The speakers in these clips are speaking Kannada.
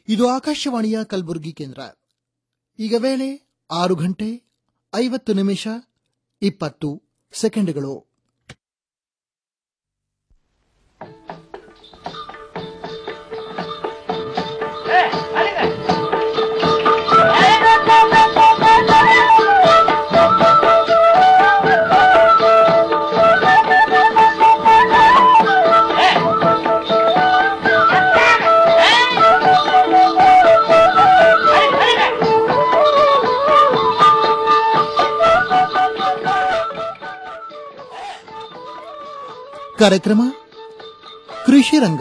ಇದು ಆಕಾಶವಾಣಿಯ ಕಲಬುರಗಿ ಕೇಂದ್ರ ಈಗ ವೇಳೆ ಆರು ಗಂಟೆ ಐವತ್ತು ನಿಮಿಷ ಇಪ್ಪತ್ತು ಸೆಕೆಂಡ್ಗಳು ಕಾರ್ಯಕ್ರಮ ಕೃಷಿ ರಂಗ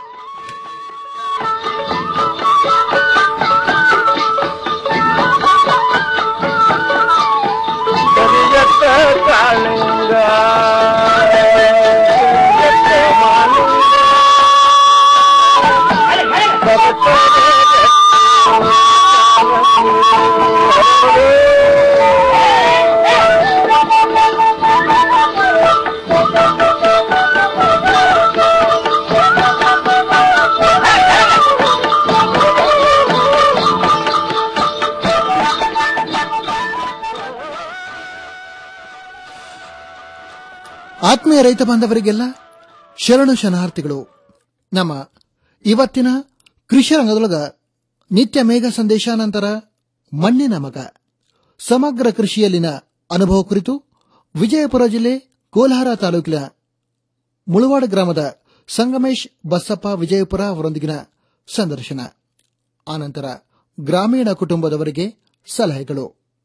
ಕರಿಯತ್ತ ಕಾಳಿಂಗ ಕರಿಯತ್ತ ಮಾಲಿಂಗ ಆತ್ಮೀಯ ರೈತ ಬಾಂಧವರಿಗೆಲ್ಲ ಶರಣು ಶರಣಾರ್ಥಿಗಳು ನಮ್ಮ ಇವತ್ತಿನ ಕೃಷಿ ರಂಗದೊಳಗ ನಿತ್ಯ ಮೇಘ ಸಂದೇಶ ನಂತರ ಮಣ್ಣಿನ ಮಗ ಸಮಗ್ರ ಕೃಷಿಯಲ್ಲಿನ ಅನುಭವ ಕುರಿತು ವಿಜಯಪುರ ಜಿಲ್ಲೆ ಕೋಲಾರ ತಾಲೂಕಿನ ಮುಳವಾಡ ಗ್ರಾಮದ ಸಂಗಮೇಶ್ ಬಸಪ್ಪ ವಿಜಯಪುರ ಅವರೊಂದಿಗಿನ ಸಂದರ್ಶನ ಆನಂತರ ಗ್ರಾಮೀಣ ಕುಟುಂಬದವರಿಗೆ ಸಲಹೆಗಳು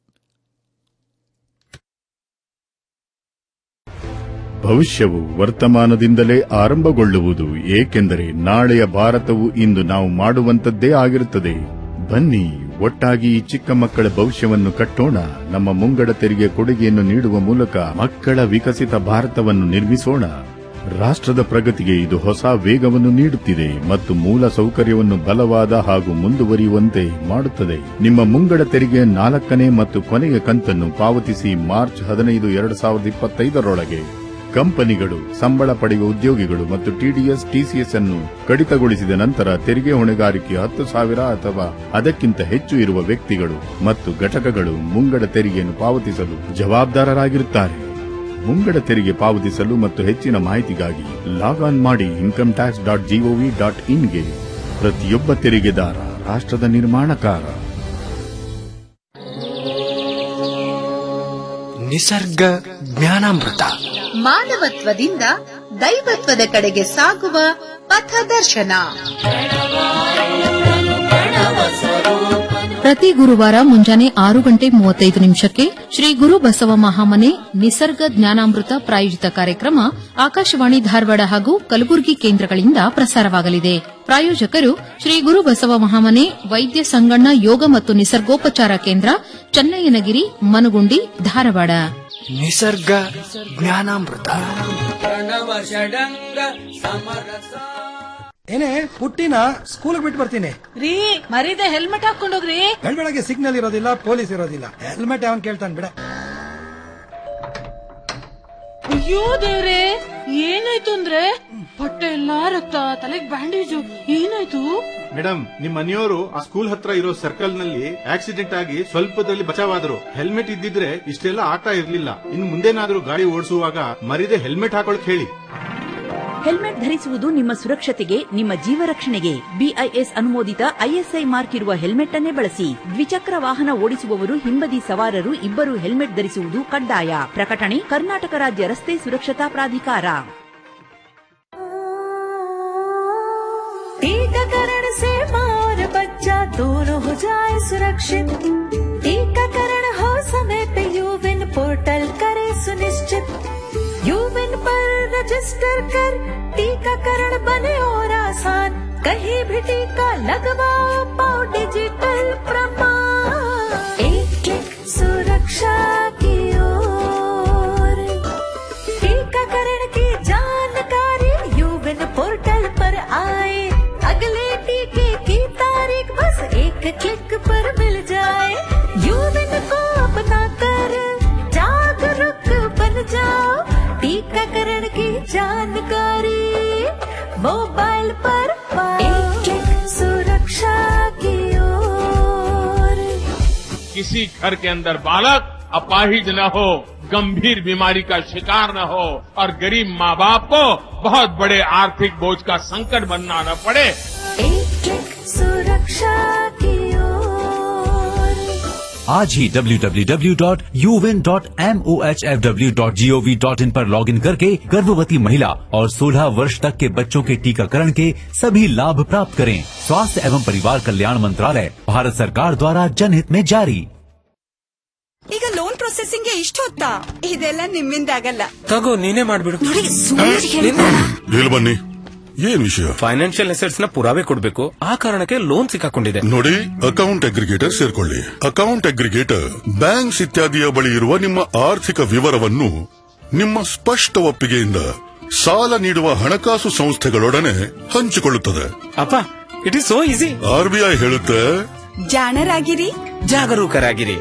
ಭವಿಷ್ಯವು ವರ್ತಮಾನದಿಂದಲೇ ಆರಂಭಗೊಳ್ಳುವುದು ಏಕೆಂದರೆ ನಾಳೆಯ ಭಾರತವು ಇಂದು ನಾವು ಮಾಡುವಂತದ್ದೇ ಆಗಿರುತ್ತದೆ ಬನ್ನಿ ಒಟ್ಟಾಗಿ ಈ ಚಿಕ್ಕ ಮಕ್ಕಳ ಭವಿಷ್ಯವನ್ನು ಕಟ್ಟೋಣ ನಮ್ಮ ಮುಂಗಡ ತೆರಿಗೆ ಕೊಡುಗೆಯನ್ನು ನೀಡುವ ಮೂಲಕ ಮಕ್ಕಳ ವಿಕಸಿತ ಭಾರತವನ್ನು ನಿರ್ಮಿಸೋಣ ರಾಷ್ಟ್ರದ ಪ್ರಗತಿಗೆ ಇದು ಹೊಸ ವೇಗವನ್ನು ನೀಡುತ್ತಿದೆ ಮತ್ತು ಮೂಲ ಸೌಕರ್ಯವನ್ನು ಬಲವಾದ ಹಾಗೂ ಮುಂದುವರಿಯುವಂತೆ ಮಾಡುತ್ತದೆ ನಿಮ್ಮ ಮುಂಗಡ ತೆರಿಗೆ ನಾಲ್ಕನೇ ಮತ್ತು ಕೊನೆಯ ಕಂತನ್ನು ಪಾವತಿಸಿ ಮಾರ್ಚ್ ಹದಿನೈದು ಎರಡು ಸಾವಿರದ ಇಪ್ಪತ್ತೈದರೊಳಗೆ ಕಂಪನಿಗಳು ಸಂಬಳ ಪಡೆಯುವ ಉದ್ಯೋಗಿಗಳು ಮತ್ತು ಟಿಡಿಎಸ್ ಟಿಸಿಎಸ್ ಅನ್ನು ಕಡಿತಗೊಳಿಸಿದ ನಂತರ ತೆರಿಗೆ ಹೊಣೆಗಾರಿಕೆ ಹತ್ತು ಸಾವಿರ ಅಥವಾ ಅದಕ್ಕಿಂತ ಹೆಚ್ಚು ಇರುವ ವ್ಯಕ್ತಿಗಳು ಮತ್ತು ಘಟಕಗಳು ಮುಂಗಡ ತೆರಿಗೆಯನ್ನು ಪಾವತಿಸಲು ಜವಾಬ್ದಾರರಾಗಿರುತ್ತಾರೆ ಮುಂಗಡ ತೆರಿಗೆ ಪಾವತಿಸಲು ಮತ್ತು ಹೆಚ್ಚಿನ ಮಾಹಿತಿಗಾಗಿ ಲಾಗ್ ಆನ್ ಮಾಡಿ income tax dot G O V dot ಇನ್ಗೆ ಪ್ರತಿಯೊಬ್ಬ ತೆರಿಗೆದಾರ ರಾಷ್ಟ್ರದ ನಿರ್ಮಾಣಕಾರ ನಿಸರ್ಗ ಜ್ಞಾನಾಮೃತ ಮಾನವತ್ವದಿಂದ ದೈವತ್ವದ ಕಡೆಗೆ ಸಾಗುವ ಪಥದರ್ಶನ ಪ್ರತಿ ಗುರುವಾರ ಮುಂಜಾನೆ ಆರು ಗಂಟೆ ಮೂವತ್ತೈದು ನಿಮಿಷಕ್ಕೆ ಶ್ರೀ ಗುರು ಬಸವ ಮಹಾಮನೆ ನಿಸರ್ಗ ಜ್ಞಾನಾಮೃತ ಪ್ರಾಯೋಜಿತ ಕಾರ್ಯಕ್ರಮ ಆಕಾಶವಾಣಿ ಧಾರವಾಡ ಹಾಗೂ ಕಲಬುರಗಿ ಕೇಂದ್ರಗಳಿಂದ ಪ್ರಸಾರವಾಗಲಿದೆ ಪ್ರಾಯೋಜಕರು ಶ್ರೀ ಗುರು ಬಸವ ಮಹಾಮನೆ ವೈದ್ಯ ಸಂಗಣ್ಣ ಯೋಗ ಮತ್ತು ನಿಸರ್ಗೋಪಚಾರ ಕೇಂದ್ರ ಚನ್ನಯ್ಯನಗಿರಿ ಮನಗುಂಡಿ ಧಾರವಾಡ ನಿಸರ್ಗ ಜ್ಞಾನಾಮೃತ ಏನೇ ಪುಟ್ಟಿನ ಸ್ಕೂಲ್ ಬಿಟ್ಟು ಬರ್ತೀನಿ ರೀ ಮರೀದೆ ಹೆಲ್ಮೆಟ್ ಹಾಕೊಂಡೋಗ್ರಿ ಬೆಳಗ್ಗೆ ಸಿಗ್ನಲ್ ಇರೋದಿಲ್ಲ ಪೊಲೀಸ್ ಇರೋದಿಲ್ಲ ಹೆಲ್ಮೆಟ್ ಅವನ್ ಕೇಳ್ತಾನೆ ಬಿಡ ಅಯ್ಯೋ ದೇವ್ರೆ ಏನಾಯ್ತು ಅಂದ್ರೆ ಹೊಟ್ಟೆ ಎಲ್ಲಾ ರಕ್ತ ತಲೆಗ್ ಬ್ಯಾಂಡೇಜು ಏನಾಯ್ತು ಮೇಡಮ್ ನಿಮ್ ಮನೆಯವರು ಆ ಸ್ಕೂಲ್ ಹತ್ರ ಇರೋ ಸರ್ಕಲ್ ನಲ್ಲಿ ಆಕ್ಸಿಡೆಂಟ್ ಆಗಿ ಸ್ವಲ್ಪದಲ್ಲಿ ಬಚಾವಾದ್ರು ಹೆಲ್ಮೆಟ್ ಇದ್ದಿದ್ರೆ ಇಷ್ಟೆಲ್ಲ ಆಗ್ತಾ ಇರ್ಲಿಲ್ಲ ಇನ್ನು ಮುಂದೇನಾದ್ರೂ ಗಾಡಿ ಓಡಿಸುವಾಗ ಮರಿದೆ ಹೆಲ್ಮೆಟ್ ಹಾಕೊಳಕ್ ಹೇಳಿ ಹೆಲ್ಮೆಟ್ ಧರಿಸುವುದು ನಿಮ್ಮ ಸುರಕ್ಷತೆಗೆ ನಿಮ್ಮ ಜೀವ ರಕ್ಷಣೆಗೆ ಬಿಐಎಸ್ ಅನುಮೋದಿತ ಐಎಸ್ಐ ಮಾರ್ಕ್ ಇರುವ ಹೆಲ್ಮೆಟ್ ಅನ್ನೇ ಬಳಸಿ ದ್ವಿಚಕ್ರ ವಾಹನ ಓಡಿಸುವವರು ಹಿಂಬದಿ ಸವಾರರು ಇಬ್ಬರು ಹೆಲ್ಮೆಟ್ ಧರಿಸುವುದು ಕಡ್ಡಾಯ ಪ್ರಕಟಣೆ ಕರ್ನಾಟಕ ರಾಜ್ಯ ರಸ್ತೆ ಸುರಕ್ಷತಾ ಪ್ರಾಧಿಕಾರ टीकाकरण से माँ और बच्चा दोनों हो जाए सुरक्षित टीकाकरण हो समय पे यूविन पोर्टल करे सुनिश्चित यूविन पर रजिस्टर कर टीकाकरण बने और आसान कहीं भी टीका लगवाओ पाओ डिजिटल प्रमाण एक क्लिक सुरक्षा की ओर टीकाकरण की जानकारी यूविन पोर्टल पर आए अगले टीके की तारीख बस एक क्लिक पर मिल जाए यूविन को अपना कर जागरूक बन जाओ टीकाकरण की जानकारी मोबाइल पर पाओ एक क्लिक सुरक्षा किसी घर के अंदर बालक अपाहिज न हो गंभीर बीमारी का शिकार न हो और गरीब माँ बाप को बहुत बड़े आर्थिक बोझ का संकट बनना न पड़े एक एक सुरक्षा की ओर आज ही www.uvin.mohfw.gov.in पर लॉगिन करके गर्भवती महिला और 16 वर्ष तक के बच्चों के टीकाकरण के सभी लाभ प्राप्त करें स्वास्थ्य एवं परिवार कल्याण मंत्रालय भारत सरकार द्वारा जनहित में जारी ಈಗ ಲೋನ್ ಪ್ರೊಸೆಸಿಂಗ್ ಇಷ್ಟು ಹೊತ್ತಾ ಇದೆಲ್ಲ ನಿಮ್ಮಿಂದ ಆಗಲ್ಲ ತಗೋ ನೀನೇ ಮಾಡ್ಬಿಡು ನೋಡಿ ಸುಮ್ಮನೆ ಹೇಳಿ ಬನ್ನಿ ಏನ್ ವಿಷಯ ಫೈನಾನ್ಷಿಯಲ್ ಅಸೆಟ್ಸ್ ನ ಪುರಾವೆ ಕೊಡ್ಬೇಕು ಆ ಕಾರಣಕ್ಕೆ ಲೋನ್ ಸಿಕ್ಕಾಕೊಂಡಿದೆ ನೋಡಿ ಅಕೌಂಟ್ ಅಗ್ರಿಗೇಟರ್ ಸೇರ್ಕೊಳ್ಳಿ ಅಕೌಂಟ್ ಅಗ್ರಿಗೇಟರ್ ಬ್ಯಾಂಕ್ಸ್ ಇತ್ಯಾದಿಯ ಬಳಿ ಇರುವ ನಿಮ್ಮ ಆರ್ಥಿಕ ವಿವರವನ್ನು ನಿಮ್ಮ ಸ್ಪಷ್ಟ ಒಪ್ಪಿಗೆಯಿಂದ ಸಾಲ ನೀಡುವ ಹಣಕಾಸು ಸಂಸ್ಥೆಗಳೊಡನೆ ಹಂಚಿಕೊಳ್ಳುತ್ತದೆ ಅಪ್ಪ it is so easy RBI ಹೇಳುತ್ತೆ ಜಾಣರಾಗಿರಿ ಜಾಗರೂಕರಾಗಿರಿ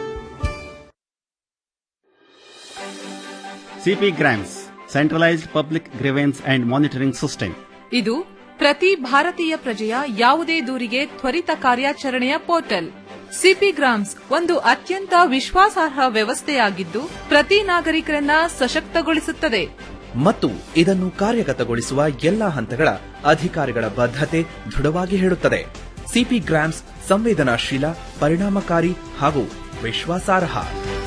CP grams centralised public grievance and monitoring system ಇದು ಪ್ರತಿ ಭಾರತೀಯ ಪ್ರಜೆಯ ಯಾವುದೇ ದೂರಿಗೆ ತ್ವರಿತ ಕಾರ್ಯಾಚರಣೆಯ ಪೋರ್ಟಲ್ ಸಿಪಿ ಗ್ರಾಮ್ಸ್ ಒಂದು ಅತ್ಯಂತ ವಿಶ್ವಾಸಾರ್ಹ ವ್ಯವಸ್ಥೆಯಾಗಿದ್ದು ಪ್ರತಿ ನಾಗರಿಕರನ್ನ ಸಶಕ್ತಗೊಳಿಸುತ್ತದೆ ಮತ್ತು ಇದನ್ನು ಕಾರ್ಯಗತಗೊಳಿಸುವ ಎಲ್ಲಾ ಹಂತಗಳ ಅಧಿಕಾರಿಗಳ ಬದ್ಧತೆ ದೃಢವಾಗಿ ಹೇಳುತ್ತದೆ ಸಿಪಿ ಗ್ರಾಮ್ಸ್ ಸಂವೇದನಾಶೀಲ ಪರಿಣಾಮಕಾರಿ ಹಾಗೂ ವಿಶ್ವಾಸಾರ್ಹ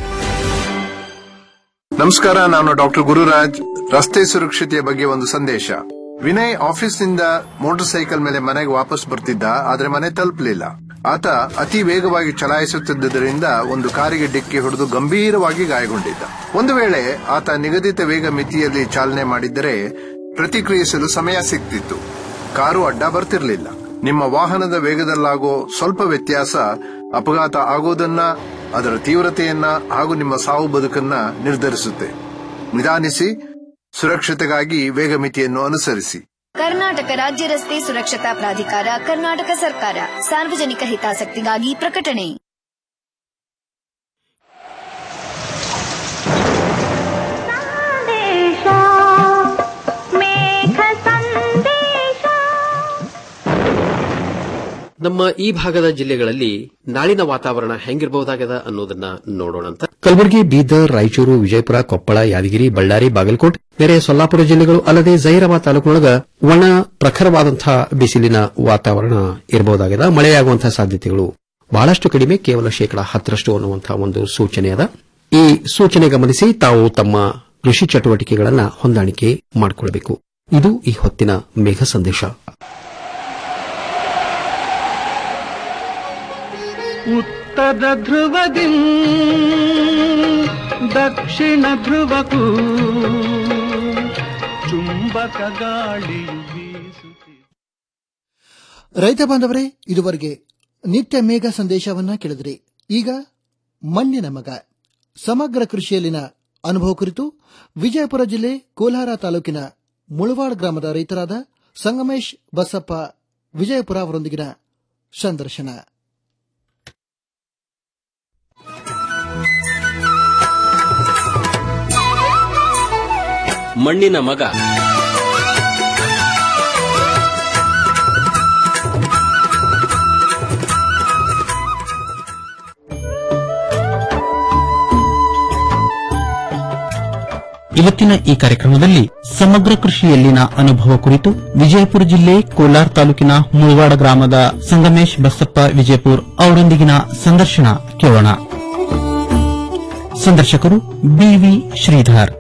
ನಮಸ್ಕಾರ ನಾನು ಡಾಕ್ಟರ್ ಗುರುರಾಜ್ ರಸ್ತೆ ಸುರಕ್ಷತೆಯ ಬಗ್ಗೆ ಒಂದು ಸಂದೇಶ ವಿನಯ್ ಆಫೀಸ್ನಿಂದ ಮೋಟಾರ್ ಸೈಕಲ್ ಮೇಲೆ ಮನೆಗೆ ವಾಪಸ್ ಬರ್ತಿದ್ದ ಆದ್ರೆ ಮನೆ ತಲುಪಲಿಲ್ಲ ಆತ ಅತಿ ವೇಗವಾಗಿ ಚಲಾಯಿಸುತ್ತಿದ್ದರಿಂದ ಒಂದು ಕಾರಿಗೆ ಡಿಕ್ಕಿ ಹೊಡೆದು ಗಂಭೀರವಾಗಿ ಗಾಯಗೊಂಡಿದ್ದ ಒಂದು ವೇಳೆ ಆತ ನಿಗದಿತ ವೇಗ ಮಿತಿಯಲ್ಲಿ ಚಾಲನೆ ಮಾಡಿದ್ದರೆ ಪ್ರತಿಕ್ರಿಯಿಸಲು ಸಮಯ ಸಿಗ್ತಿತ್ತು ಕಾರು ಅಡ್ಡ ಬರ್ತಿರ್ಲಿಲ್ಲ ನಿಮ್ಮ ವಾಹನದ ವೇಗದಲ್ಲಾಗೋ ಸ್ವಲ್ಪ ವ್ಯತ್ಯಾಸ ಅಪಘಾತ ಆಗೋದನ್ನ ಅದರ ತೀವ್ರತೆಯನ್ನ ಹಾಗೂ ನಿಮ್ಮ ಸಾವು ಬದುಕನ್ನ ನಿರ್ಧರಿಸುತ್ತೆ ನಿಧಾನಿಸಿ ಸುರಕ್ಷತೆಗಾಗಿ ವೇಗ ಮಿತಿಯನ್ನು ಅನುಸರಿಸಿ ಕರ್ನಾಟಕ ರಾಜ್ಯ ರಸ್ತೆ ಸುರಕ್ಷತಾ ಪ್ರಾಧಿಕಾರ ಕರ್ನಾಟಕ ಸರ್ಕಾರ ಸಾರ್ವಜನಿಕ ಹಿತಾಸಕ್ತಿಗಾಗಿ ಪ್ರಕಟಣೆ ನಮ್ಮ ಈ ಭಾಗದ ಜಿಲ್ಲೆಗಳಲ್ಲಿ ನಾಳಿನ ವಾತಾವರಣ ಹೆಂಗಿರಬಹುದಾಗದ ಅನ್ನೋದನ್ನ ನೋಡೋಣ ಅಂತ ಕಲಬುರಗಿ ಬೀದರ್ ರಾಯಚೂರು ವಿಜಯಪುರ ಕೊಪ್ಪಳ ಯಾದಗಿರಿ ಬಳ್ಳಾರಿ ಬಾಗಲಕೋಟೆ ನೆರೆ ಸೊಲ್ಲಾಪುರ ಜಿಲ್ಲೆಗಳು ಅಲ್ಲದೆ ಜೈರಾಬಾದ್ ತಾಲೂಕಿನೊಳಗ ಒಣ ಪ್ರಖರವಾದಂತಹ ಬಿಸಿಲಿನ ವಾತಾವರಣ ಇರಬಹುದಾಗಿದೆ ಮಳೆಯಾಗುವಂತಹ ಸಾಧ್ಯತೆಗಳು ಬಹಳಷ್ಟು ಕಡಿಮೆ ಕೇವಲ ಶೇಕಡಾ ಹತ್ತರಷ್ಟು ಅನ್ನುವಂತಹ ಒಂದು ಸೂಚನೆ ಅದ ಈ ಸೂಚನೆ ಗಮನಿಸಿ ತಾವು ತಮ್ಮ ಕೃಷಿ ಚಟುವಟಿಕೆಗಳನ್ನ ಹೊಂದಾಣಿಕೆ ಮಾಡಿಕೊಳ್ಳಬೇಕು ಇದು ಈ ಹೊತ್ತಿನ ಮೇಘ ಸಂದೇಶ ಉತ್ತರ ಧ್ರುವದಿ ದಕ್ಷಿಣ ಧ್ರುವಕ್ಕೂ ಚುಂಬಕ ಗಾಳಿಯು ಬೀಸುತ್ತಿದೆ ರೈತ ಬಾಂಧವರೇ ಇದುವರೆಗೆ ನಿತ್ಯ ಮೇಘ ಸಂದೇಶವನ್ನ ಕೇಳಿದ್ರಿ ಈಗ ಮಣ್ಣಿನ ಮಗ ಸಮಗ್ರ ಕೃಷಿಯಲ್ಲಿನ ಅನುಭವ ಕುರಿತು ವಿಜಯಪುರ ಜಿಲ್ಲೆ ಕೋಲಾರ ತಾಲೂಕಿನ ಮುಳವಾಡ್ ಗ್ರಾಮದ ರೈತರಾದ ಸಂಗಮೇಶ್ ಬಸಪ್ಪ ವಿಜಯಪುರ ಅವರೊಂದಿಗಿನ ಸಂದರ್ಶನ ಮಣ್ಣಿನ ಮಗ ಇವತ್ತಿನ ಈ ಕಾರ್ಯಕ್ರಮದಲ್ಲಿ ಸಮಗ್ರ ಕೃಷಿಯಲ್ಲಿನ ಅನುಭವ ಕುರಿತು ವಿಜಯಪುರ ಜಿಲ್ಲೆ ಕೋಲಾರ ತಾಲೂಕಿನ ಮುಳವಾಡ ಗ್ರಾಮದ ಸಂಗಮೇಶ್ ಬಸಪ್ಪ ವಿಜಯಪುರ್ ಅವರೊಂದಿಗಿನ ಸಂದರ್ಶನ ಕೇಳೋಣ ಸಂದರ್ಶಕರು ಬಿವಿ ಶ್ರೀಧರ್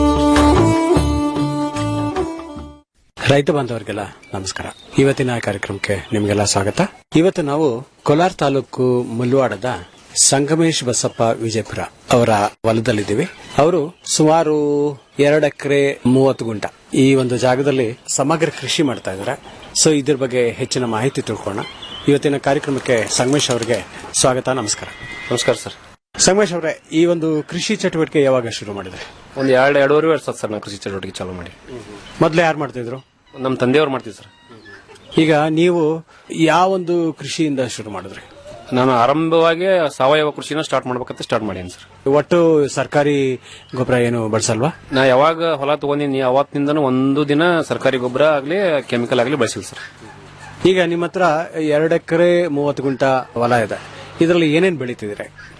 ರೈತ ಬಾಂಧವರಿಗೆಲ್ಲ ನಮಸ್ಕಾರ ಇವತ್ತಿನ ಕಾರ್ಯಕ್ರಮಕ್ಕೆ ನಿಮಗೆಲ್ಲ ಸ್ವಾಗತ ಇವತ್ತು ನಾವು ಕೋಲಾರ ತಾಲೂಕು ಮುಲ್ವಾಡದ ಸಂಗಮೇಶ್ ಬಸಪ್ಪ ವಿಜಯಪುರ ಅವರ ಹೊಲದಲ್ಲಿದ್ದೀವಿ ಅವರು ಸುಮಾರು ಎರಡು ಎಕರೆ ಮೂವತ್ತು ಗುಂಟ ಈ ಒಂದು ಜಾಗದಲ್ಲಿ ಸಮಗ್ರ ಕೃಷಿ ಮಾಡ್ತಾ ಇದ್ದಾರೆ ಸೊ ಇದ್ರ ಬಗ್ಗೆ ಹೆಚ್ಚಿನ ಮಾಹಿತಿ ತಿಳ್ಕೊಳ್ಳೋಣ ಇವತ್ತಿನ ಕಾರ್ಯಕ್ರಮಕ್ಕೆ ಸಂಗಮೇಶ್ ಅವರಿಗೆ ಸ್ವಾಗತ ನಮಸ್ಕಾರ ನಮಸ್ಕಾರ ಸರ್ ಸಂಗಮೇಶ್ ಅವರೇ ಈ ಒಂದು ಕೃಷಿ ಚಟುವಟಿಕೆ ಯಾವಾಗ ಶುರು ಮಾಡಿದ್ರೆ ಒಂದು ಎರಡು ಎರಡೂವರೆ ವರ್ಷ ಆತ್ ಸರ್ ನಾವು ಕೃಷಿ ಚಟುವಟಿಕೆ ಚಾಲೂ ಮಾಡಿ ಮೊದಲು ಯಾರು ಮಾಡ್ತಿದ್ರು ನಮ್ಮ ತಂದೆಯವ್ರು ಮಾಡ್ತೀವಿ ಸರ್ ಈಗ ನೀವು ಯಾವೊಂದು ಕೃಷಿಯಿಂದ ಶುರು ಮಾಡಿದ್ರಿ ನಾನು ಆರಂಭವಾಗಿ ಸಾವಯವ ಕೃಷಿನ ಸ್ಟಾರ್ಟ್ ಮಾಡ್ಬೇಕಂತ ಸ್ಟಾರ್ಟ್ ಮಾಡೀನಿ ಸರ್ ಒಟ್ಟು ಸರ್ಕಾರಿ ಗೊಬ್ಬರ ಏನು ಬಳಸಲ್ವಾ ನಾ ಯಾವಾಗ ಹೊಲ ತಗೊಂಡಿನಿ ಅವತ್ತಿನಿಂದನೂ ಒಂದು ದಿನ ಸರ್ಕಾರಿ ಗೊಬ್ಬರ ಆಗ್ಲಿ ಕೆಮಿಕಲ್ ಆಗ್ಲಿ ಬಳಸಿಲ್ಲ ಸರ್ ಈಗ ನಿಮ್ಮ ಹತ್ರ ಎರಡು ಎಕರೆ ಮೂವತ್ತು ಗುಂಟ ಹೊಲ ಇದೆ ಇದರಲ್ಲಿ ಏನೇನ್ ಬೆಳೀತಿದ್ರೆ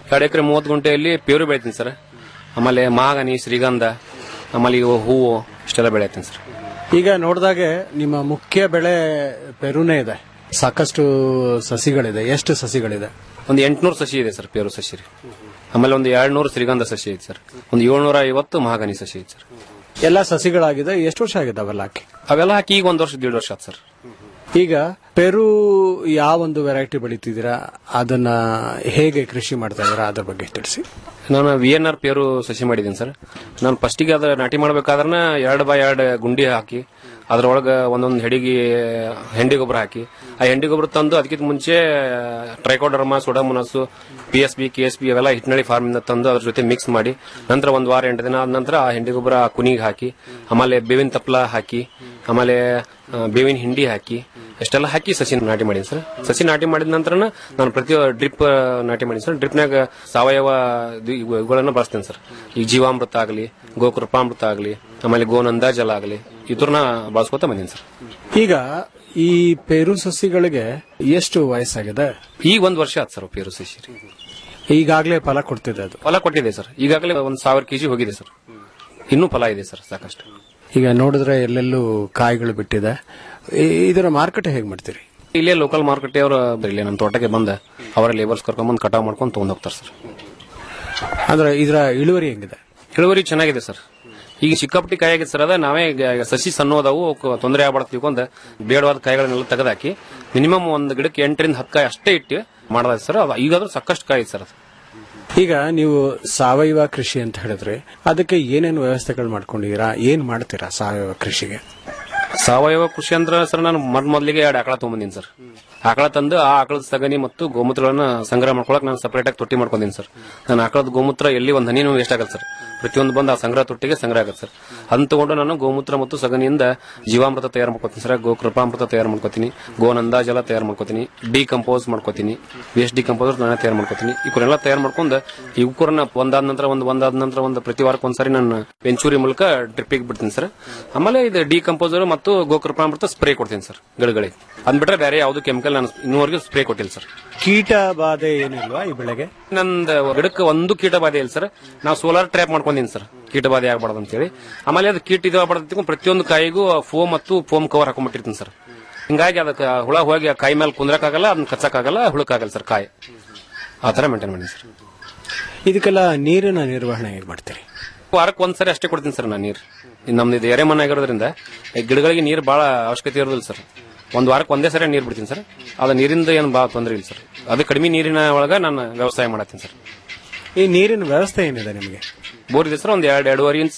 ಎರಡು ಎಕರೆ ಮೂವತ್ತು ಗುಂಟೆಯಲ್ಲಿ ಪೇರು ಬೆಳಿತೀನಿ ಸರ್ ಆಮೇಲೆ ಮಾಗನಿ ಶ್ರೀಗಂಧ ಆಮೇಲೆ ಇವು ಹೂವು ಇಷ್ಟೆಲ್ಲ ಬೆಳೆಯತ್ತೀನಿ ಸರ್ ಈಗ ನೋಡಿದಾಗೆ ನಿಮ್ಮ ಮುಖ್ಯ ಬೆಳೆ ಪೆರುನೇ ಇದೆ ಸಾಕಷ್ಟು ಸಸಿಗಳಿದೆ ಎಷ್ಟು ಸಸಿಗಳಿದೆ ಒಂದು ಎಂಟ್ನೂರು ಸಸಿ ಇದೆ ಸರ್ ಪೇರು ಸಸಿ ರೀ ಆಮೇಲೆ ಒಂದು ಎರಡ್ ನೂರು ಶ್ರೀಗಂಧ ಸಸಿ ಐತೆ ಸರ್ ಒಂದು ಏಳ್ನೂರ ಐವತ್ತು ಮಹಾಗನಿ ಸಸಿ ಐತೆ ಸರ್ ಎಲ್ಲ ಸಸಿಗಳಾಗಿದೆ ಎಷ್ಟು ವರ್ಷ ಆಗಿದೆ ಅವೆಲ್ಲ ಹಾಕಿ ಅವೆಲ್ಲ ಹಾಕಿ ಈಗ ಒಂದು ವರ್ಷ ದೇಡ್ ವರ್ಷ ಆಯ್ತು ಸರ್ ಈಗ ಪೆರು ಯಾವ ಒಂದು ವೆರೈಟಿ ಬೆಳಿತಿದ್ದೀರಾ ಅದನ್ನ ಹೇಗೆ ಕೃಷಿ ಮಾಡ್ತಾ ಇದ್ದೀರಾ ಅದ್ರ ಬಗ್ಗೆ ತಿಳಿಸಿ ನಾನು ವಿ ಎನ್ ಆರ್ ಪೇರು ಸಸಿ ಮಾಡಿದ್ದೀನಿ ಸರ್ ನಾನು ಫಸ್ಟಿಗೆ ಅದ್ರ ನಾಟಿ ಮಾಡ್ಬೇಕಾದ್ರೆ ಎರಡು ಬೈ ಎರಡು ಗುಂಡಿ ಹಾಕಿ ಅದ್ರೊಳಗೆ ಒಂದೊಂದು ಹೆಡಿಗೆ ಹೆಂಡಿ ಗೊಬ್ಬರ ಹಾಕಿ ಆ ಹೆಂಡಿ ಗೊಬ್ಬರ ತಂದು ಅದಕ್ಕಿಂತ ಮುಂಚೆ trichoderma pseudomonas P S B K S B ಅವೆಲ್ಲ ಹಿಟ್ನಳ್ಳಿ ಫಾರ್ಮ್ ಇಂದ ತಂದು ಅದ್ರ ಜೊತೆ ಮಿಕ್ಸ್ ಮಾಡಿ ನಂತರ ಒಂದು ವಾರ ಎಂಟು ದಿನ ಆದ ನಂತರ ಆ ಹೆಂಡಿ ಗೊಬ್ಬರ ಆ ಕುನಿಗೆ ಹಾಕಿ ಆಮೇಲೆ ಬೇವಿನ ತಪ್ಪಲ ಹಾಕಿ ಆಮೇಲೆ ಆ, ಬೇವಿನ ಹಿಂಡಿ ಹಾಕಿ ಅಷ್ಟೆಲ್ಲ ಹಾಕಿ ಸಸಿ ನಾಟಿ ಮಾಡೀನಿ ಸರ್ ಸಸಿ ನಾಟಿ ಮಾಡಿದ ನಂತರ ನಾನು ಪ್ರತಿ ಡ್ರಿಪ್ ನಾಟಿ ಮಾಡೀನಿ ಸರ್ ಡ್ರಿಪ್ನಾಗ ಸಾವಯವ ಇದು- ಇವುಗಳನ್ನ ಬಳಸ್ತೇನೆ ಸರ್ ಈಗ ಜೀವಾಮೃತ ಆಗಲಿ ಗೋಕೃಪಾಮೃತ ಆಗಲಿ ಆಮೇಲೆ ಗೋನಂದ ಜಲ ಆಗಲಿ ಇದ್ರನ್ನ ಬಳಸ್ಕೊತ ಬಂದೀನಿ ಸರ್ ಈಗ ಈ ಪೇರು ಸಸಿಗಳಿಗೆ ಎಷ್ಟು ವಯಸ್ಸಾಗಿದೆ ಈಗ ಒಂದ್ ವರ್ಷ ಆಯ್ತು ಸರ್ ಪೇರು ಸಸಿ ರೀ. ಈಗಾಗಲೇ ಫಲ ಕೊಡ್ತಿದೆ ಅದು ಫಲ ಕೊಟ್ಟಿದೆ ಸರ್ ಈಗಾಗಲೇ ಒಂದ್ ಸಾವಿರ ಕೆಜಿ ಹೋಗಿದೆ ಸರ್ ಇನ್ನೂ ಫಲ ಇದೆ ಸರ್ ಸಾಕಷ್ಟು ಈಗ ನೋಡಿದ್ರೆ ಎಲ್ಲೆಲ್ಲೂ ಕಾಯಿಗಳು ಬಿಟ್ಟಿದೆ ಈ- ಇದರ ಮಾರುಕಟ್ಟೆ ಹೇಗೆ ಮಾಡ್ತೀರಿ ಇಲ್ಲೇ ಲೋಕಲ್ ಮಾರ್ಕೆಟ್ ಅವರು ಇಲ್ಲೇ ನಮ್ಮ ತೋಟಕ್ಕೆ ಬಂದ ಅವರ ಲೇಬರ್ಸ್ ಕರ್ಕೊಂಡ್ಬಂದು ಕಟಾವ್ ಮಾಡ್ಕೊಂಡು ತಗೊಂಡ್ ಹೋಗ್ತಾರೆ ಸರ್ ಅಂದ್ರೆ ಇದರ ಇಳುವರಿ ಹೆಂಗಿದೆ ಇಳುವರಿ ಚೆನ್ನಾಗಿದೆ ಸರ್ ಈಗ ಸಿಕ್ಕಾಪಟ್ಟಿ ಕಾಯಿ ಆಗಿದೆ ಸರ್ ಅದ ನಾವೇ ಈಗ ಸಸಿ ಸಣ್ಣ ಅದಾವು ಅವಕ್ಕೆ ತೊಂದರೆ ಆಗ್ಬಾರ್ದು ತಿಳ್ಕೊಂಡ್ ಬೇಡವಾದ ಕಾಯಿಗಳನ್ನೆಲ್ಲ ತೆಗೆದಾಕಿ ಮಿನಿಮಮ್ ಒಂದು ಗಿಡಕ್ಕೆ ಎಂಟರಿಂದ ಹತ್ತು ಕಾಯಿ ಅಷ್ಟೇ ಇಟ್ಟು ಮಾಡದ ಸರ್ ಅದು ಈಗಾದ್ರೂ ಸಾಕಷ್ಟು ಕಾಯಿ ಸರ್ ಅದು ಈಗ ನೀವು ಸಾವಯವ ಕೃಷಿ ಅಂತ ಹೇಳಿದ್ರೆ ಅದಕ್ಕೆ ಏನೇನು ವ್ಯವಸ್ಥೆಗಳು ಮಾಡ್ಕೊಂಡಿದ್ದೀರಾ ಏನ್ ಮಾಡ್ತೀರಾ ಸಾವಯವ ಕೃಷಿಗೆ ಸಾವಯವ ಕೃಷಿ ಅಂದ್ರೆ ಸರ್ ನಾನು ಮೊದ್ ಮೊದಲಿಗೆ ಎರಡು ಆಕಳ ತಗೊಂಬಂದಿನಿ ಸರ್ ಆಕಳ ತಂದು ಆ ಆಕಳದ ಸಗಣಿ ಮತ್ತು ಗೋಮೂತ್ರಗಳನ್ನ ಸಂಗ್ರಹ ಮಾಡ್ಕೊಳಕ್ ನಾನು ಸಪರೇಟ್ ಆಗಿ ತೊಟ್ಟಿ ಮಾಡ್ಕೊಂಡಿನಿ ಸರ್ ನಾನು ಆಕಳದ ಗೋಮೂತ್ರ ಎಲ್ಲಿ ಒಂದು ಹನಿನೂ ವೇಸ್ಟ್ ಆಗಲ್ಲ ಸರ್ ಪ್ರತಿಯೊಂದು ಬಂದು ಆ ಸಂಗ್ರಹ ತೊಟ್ಟಿಗೆ ಸಂಗ್ರಹ ಆಗುತ್ತೆ ಸರ್ ಅದನ್ನ ತಗೊಂಡು ನಾನು ಗೋಮೂತ್ರ ಮತ್ತು ಸಗಣಿಯಿಂದ ಜೀವಾಮೃತ ತಯಾರು ಮಾಡ್ಕೋತೀನಿ ಸರ್ ಗೋಕೃಪಾಮೃತ ತಯಾರು ಮಾಡ್ಕೋತೀನಿ ಗೋನಂದ ಜಲ ತಯಾರು ಮಾಡ್ಕೋತೀನಿ ಡಿಕಂಪೋಸ್ ಮಾಡ್ಕೋತೀನಿ ವೇಸ್ಟ್ ಡಿಕಂಪೋಸರ್ ನಾನು ತಯಾರು ಮಾಡ್ಕೋತೀನಿ ಇವನ್ನೆಲ್ಲ ತಯಾರು ಮಾಡ್ಕೊಂಡು ಈ ಉಕ್ಕೂರನ್ನ ಒಂದಾದ ನಂತರ ಒಂದು ಒಂದಾದ ನಂತರ ಒಂದು ಪ್ರತಿ ವಾರಕ್ಕೆ ಒಂದ್ಸರಿ ನಾನು ವೆಂಚೂರಿ ಮೂಲಕ ಡ್ರಿಪ್ಪಿಗೆ ಬಿಡ್ತೀನಿ ಸರ್ ಆಮೇಲೆ ಇದು ಡಿಕಂಪೋಸರ್ ಮತ್ತು ಗೋಕೃಪಾಮೃತ ಸ್ಪ್ರೇ ಕೊಡ್ತೀನಿ ಸರ್ ಗಿಡಗಳಿಗೆ ಅಂದ್ಬಿಟ್ರೆ ಬೇರೆ ಯಾವುದು ಕೆಮಿಕಲ್ ನಾನು ಇನ್ನೂವರೆಗೂ ಸ್ಪ್ರೇ ಕೊಟ್ಟಿಲ್ಲ ಸರ್ ಕೀಟ ಬಾಧೆ ಏನಿಲ್ವಾ ಈ ಬೆಳೆಗೆ ನಂದು ಗಿಡಕ್ಕೆ ಒಂದು ಕೀಟ ಬಾಧೆ ಇಲ್ಲ ಸರ್ ನಾವು ಸೋಲಾರ್ ಟ್ರ್ಯಾಪ್ ಮಾಡ್ಕೊಂಡಿನಿ ಸರ್ ಕೀಟ ಬಾಧೆ ಆಗಬಾರ್ದು ಅಂತ ಹೇಳಿ ಆಮೇಲೆ ಅದು ಕೀಟ ಇದು ಆಗ್ಬಾರ್ದು ಪ್ರತಿಯೊಂದು ಕಾಯಿಗೂ ಫೋಮ್ ಮತ್ತು ಫೋಮ್ ಕವರ್ ಹಾಕೊಂಡ್ಬಿಟ್ಟಿರ್ತೀನಿ ಸರ್ ಹಿಂಗಾಗಿ ಅದಕ್ಕೆ ಹುಳ ಹೋಗಿ ಆ ಕಾಯಿ ಮೇಲೆ ಕುಂದ್ರಕ್ಕಾಗಲ್ಲ ಅದನ್ನ ಕಚ್ಚಕ್ಕಾಗಲ್ಲ ಹುಳಕ್ಕಾಗಲ್ಲ ಸರ್ ಕಾಯಿ ಆ ತರ ಮೇಂಟೈನ್ ಮಾಡಿ ಸರ್ ಇದಕ್ಕೆಲ್ಲ ನೀರಿನ ನಿರ್ವಹಣೆ ಹೇಗೆ ಮಾಡ್ತೀರಿ ವಾರಕ್ಕೆ ಒಂದ್ಸರಿ ಅಷ್ಟೇ ಕೊಡ್ತೀನಿ ಸರ್ ನಾನು ನೀರು ನಮ್ದು ಇದು ಎರೆ ಮಣ್ಣು ಆಗಿರೋದ್ರಿಂದ ಈ ಗಿಡಗಳಿಗೆ ನೀರು ಬಹಳ ಅವಶ್ಯಕತೆ ಇರೋದಿಲ್ಲ ಸರ್ ಒಂದ್ ವಾರಕ್ಕೆ ಒಂದೇ ಸರಿ ನೀರು ಬಿಡ್ತೀನಿ ಸರ್ ಅದು ನೀರಿಂದ ಏನು ಬಹಳ ತೊಂದರೆ ಇಲ್ಲ ಸರ್ ಅದು ಕಡಿಮೆ ನೀರಿನ ಒಳಗ ನಾನು ವ್ಯವಸಾಯ ಮಾಡತ್ತೀನಿ ಸರ್ ಈ ನೀರಿನ ವ್ಯವಸ್ಥೆ ಏನಿದೆ ನಿಮಗೆ ಬೋರ್ ಇದೆ ಸರ್ ಒಂದು ಎರಡು ಎರಡೂವರೆ ಇಂಚ್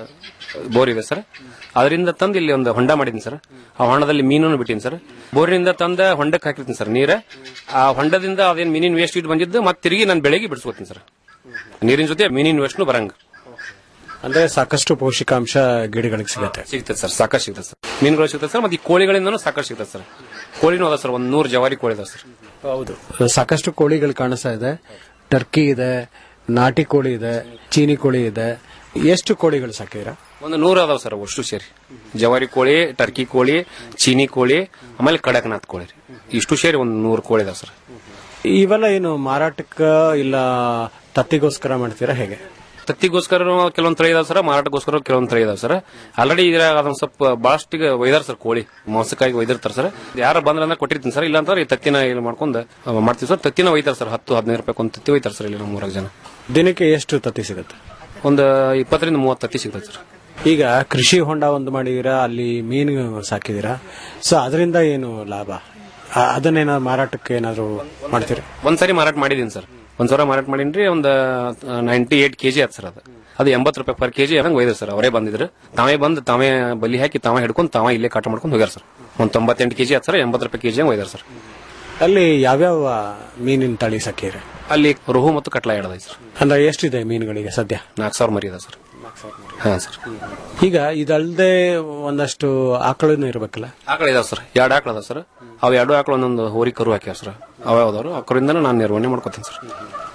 ಬೋರ್ ಇದೆ ಸರ್ ಅದರಿಂದ ತಂದು ಇಲ್ಲಿ ಒಂದು ಹೊಂಡ ಮಾಡಿದ್ದೀನಿ ಸರ್ ಆ ಹೊಂಡದಲ್ಲಿ ಮೀನನ್ನು ಬಿಟ್ಟಿನಿ ಸರ್ ಬೋರಿನಿಂದ ತಂದ ಹೊಂಡಕ್ಕೆ ಹಾಕಿರ್ತೀನಿ ಸರ್ ನೀರ ಆ ಹೊಂಡದಿಂದ ಅದೇನು ಮೀನಿನ ವೇಸ್ಟ್ ಇಟ್ಟು ಬಂದಿದ್ದು ಮತ್ತೆ ತಿರುಗಿ ನಾನು ಬೆಳೆಗೆ ಬಿಡಿಸ್ಕೋತೀನಿ ಸರ್ ನೀರಿನ ಜೊತೆ ಮೀನಿನ ವೇಸ್ಟ್ನು ಬರಂಗ ಅಂದ್ರೆ ಸಾಕಷ್ಟು ಪೌಷ್ಟಿಕಾಂಶ ಗಿಡಗಳಿಗೆ ಸಿಗುತ್ತೆ ಸಿಗ್ತದೆ ಸರ್ ಸಾಕಷ್ಟು ಸಿಗ್ತದೆ ಸರ್ ಮೀನುಗಳು ಸಿಗ್ತದೆ ಸರ್ ಮತ್ತೆ ಈ ಕೋಳಿಗಳಿಂದನೂ ಸಾಕಷ್ಟು ಸಿಗ್ತದೆ ಸರ್ ಕೋಳಿನೂ ಅದ ಸರ್ ಒಂದು ನೂರು ಜವಾರಿ ಕೋಳಿ ಅದಾವ ಸರ್ ಹೌದು ಸಾಕಷ್ಟು ಕೋಳಿಗಳು ಕಾಣಿಸ್ತಾ ಇದೆ ಟರ್ಕಿ ಇದೆ ನಾಟಿ ಕೋಳಿ ಇದೆ ಚೀನಿ ಕೋಳಿ ಇದೆ ಎಷ್ಟು ಕೋಳಿಗಳು ಸಾಕಿದ್ದೀರಾ ಒಂದು ನೂರು ಅದಾವ ಸರ್ ಅಷ್ಟು ಸೇರಿ ಜವಾರಿ ಕೋಳಿ ಟರ್ಕಿ ಕೋಳಿ ಚೀನಿ ಕೋಳಿ ಆಮೇಲೆ ಕಡಕ್ನಾಥ್ ಕೋಳಿ ರೀ ಇಷ್ಟು ಸೇರಿ ಒಂದು ನೂರು ಕೋಳಿ ಅದಾವ ಸರ್ ಇವೆಲ್ಲ ಏನು ಮಾರಾಟಕ್ಕೆ ಇಲ್ಲ ತತ್ತಿಗೋಸ್ಕರ ಮಾಡ್ತೀರಾ ಹೇಗೆ ತತ್ತಿಗೋಸ್ಕರ ಕೆಲವೊಂದು ತಳಿ ಇದಾವ ಸರ್ ಮಾರಾಟಕ್ಕೋಸ್ಕರ ಕೆಲವೊಂದು ತಳಿ ಇದಾವ ಸರ್ ಆಲ್ರೆಡಿ ಇದ್ರಾಗ ಅದೊಂದು ಸ್ವಲ್ಪ ಬಹಳಷ್ಟಿಗೆ ಒಯ್ದಾರ ಸರ್ ಕೋಳಿ ಮಾಂಸಕ್ಕಾಗಿ ಒಯ್ದಿರ್ತಾರೆ ಸರ್ ಯಾರು ಬಂದ್ರೆ ಅಂದ್ರೆ ಕೊಟ್ಟಿರ್ತೀನಿ ಸರ್ ಇಲ್ಲ ಅಂತಂದ್ರೆ ಈ ತತ್ತಿನ ಇಲ್ಲಿ ಮಾಡ್ಕೊಂಡು ಅಹ್, ಮಾಡ್ತೀವಿ ಸರ್ ತತ್ತಿನ ಒಯ್ತಾರೆ ಸರ್ ಹತ್ತು ಹದಿನೈದು ರೂಪಾಯಿ ಒಂದು ತತ್ತಿ ಒಯ್ತಾರೆ ಸರ್ ಇಲ್ಲಿ ನಮ್ಮ ಮೂರಾಗ ಜನ ದಿನಕ್ಕೆ ಎಷ್ಟು ತತ್ತಿ ಸಿಗುತ್ತೆ ಒಂದು ಇಪ್ಪತ್ತರಿಂದ ಮೂವತ್ತು ತತ್ತಿ ಸಿಗ್ತದೆ ಸರ್ ಈಗ ಕೃಷಿ ಹೊಂಡ ಒಂದು ಮಾಡಿದೀರಾ ಅಲ್ಲಿ ಮೀನು ಸಾಕಿದೀರಾ ಸೊ ಅದರಿಂದ ಏನು ಲಾಭ ಆ- ಅದನ್ನೇನಾದ್ರು ಮಾರಾಟಕ್ಕೆ ಏನಾದ್ರು ಮಾಡ್ತೀರಾ ಒಂದ್ಸರಿ ಮಾರಾಟ ಮಾಡಿದೀನಿ ಸರ್ ಒಂದ್ ಸಾವಿರ ಮಾರಾಟ ಮಾಡೀನಿ ಒಂದು ನೈಂಟಿ ಏಟ್ ಕೆಜಿ ಆಯ್ತು ಸರ್ ಅದು ಅದು ಎಂಬತ್ತು ರೂಪಾಯಿ ಪರ್ ಕೆಜಿ ಹಂಗೆ ಒಯ್ದ್ರು ಸರ್ ಅವರೇ ಬಂದಿದ್ರು ತಾವೇ ಬಂದು ತಾವೇ ಬಲಿ ಹಾಕಿ ತಾವೇ ಹಿಡ್ಕೊಂಡು ತಾವೇ ಇಲ್ಲೇ ಕಾಟ ಮಾಡ್ಕೊಂಡು ಹೋಗ್ಯಾರ ಸರ್ ಒಂದ್ ತೊಂಬತ್ತೆಂಟು ಕೆಜಿ ಆಯ್ತು ಸರ್ ಎಂಬತ್ತು ರೂಪಾಯಿ ಕೆಜಿ ಹಂಗೆ ಒಯ್ದಾರ ಸರ್ ಅಲ್ಲಿ ಯಾವ್ಯಾವ ಮೀನಿನ ತಳಿ ಸಾಕಿದ್ರೆ ಅಲ್ಲಿ ರುಹು ಮತ್ತು ಕಟ್ಲ ಎಡದೈತೆ ಸರ್ ಅಂದ್ರೆ ಎಷ್ಟಿದೆ ಮೀನುಗಳಿಗೆ ಸದ್ಯ ನಾಲ್ಕು ಸಾವಿರ ಮರಿ ಇದೆ ಸರ್ ಹಾ ಸರ್ ಈಗ ಇದಲ್ದೆ ಒಂದಷ್ಟು ಆಕಳನು ಇರ್ಬೇಕಲ್ಲ ಆಕಳ ಇದಾವ ಸರ್ ಎರಡು ಆಕಳ ಅದಾವ ಸರ್ ಅವು ಎರಡು ಆಕಳ ಒಂದೊಂದು ಹೋರಿ ಕರು ಹಾಕ್ಯಾವ ಸರ್ ಅವ ಯಾವ್ದವ್ರು ಆ ಕರುಯಿಂದನೂ ನಾನು ನಿರ್ವಹಣೆ ಮಾಡ್ಕೋತೀನಿ ಸರ್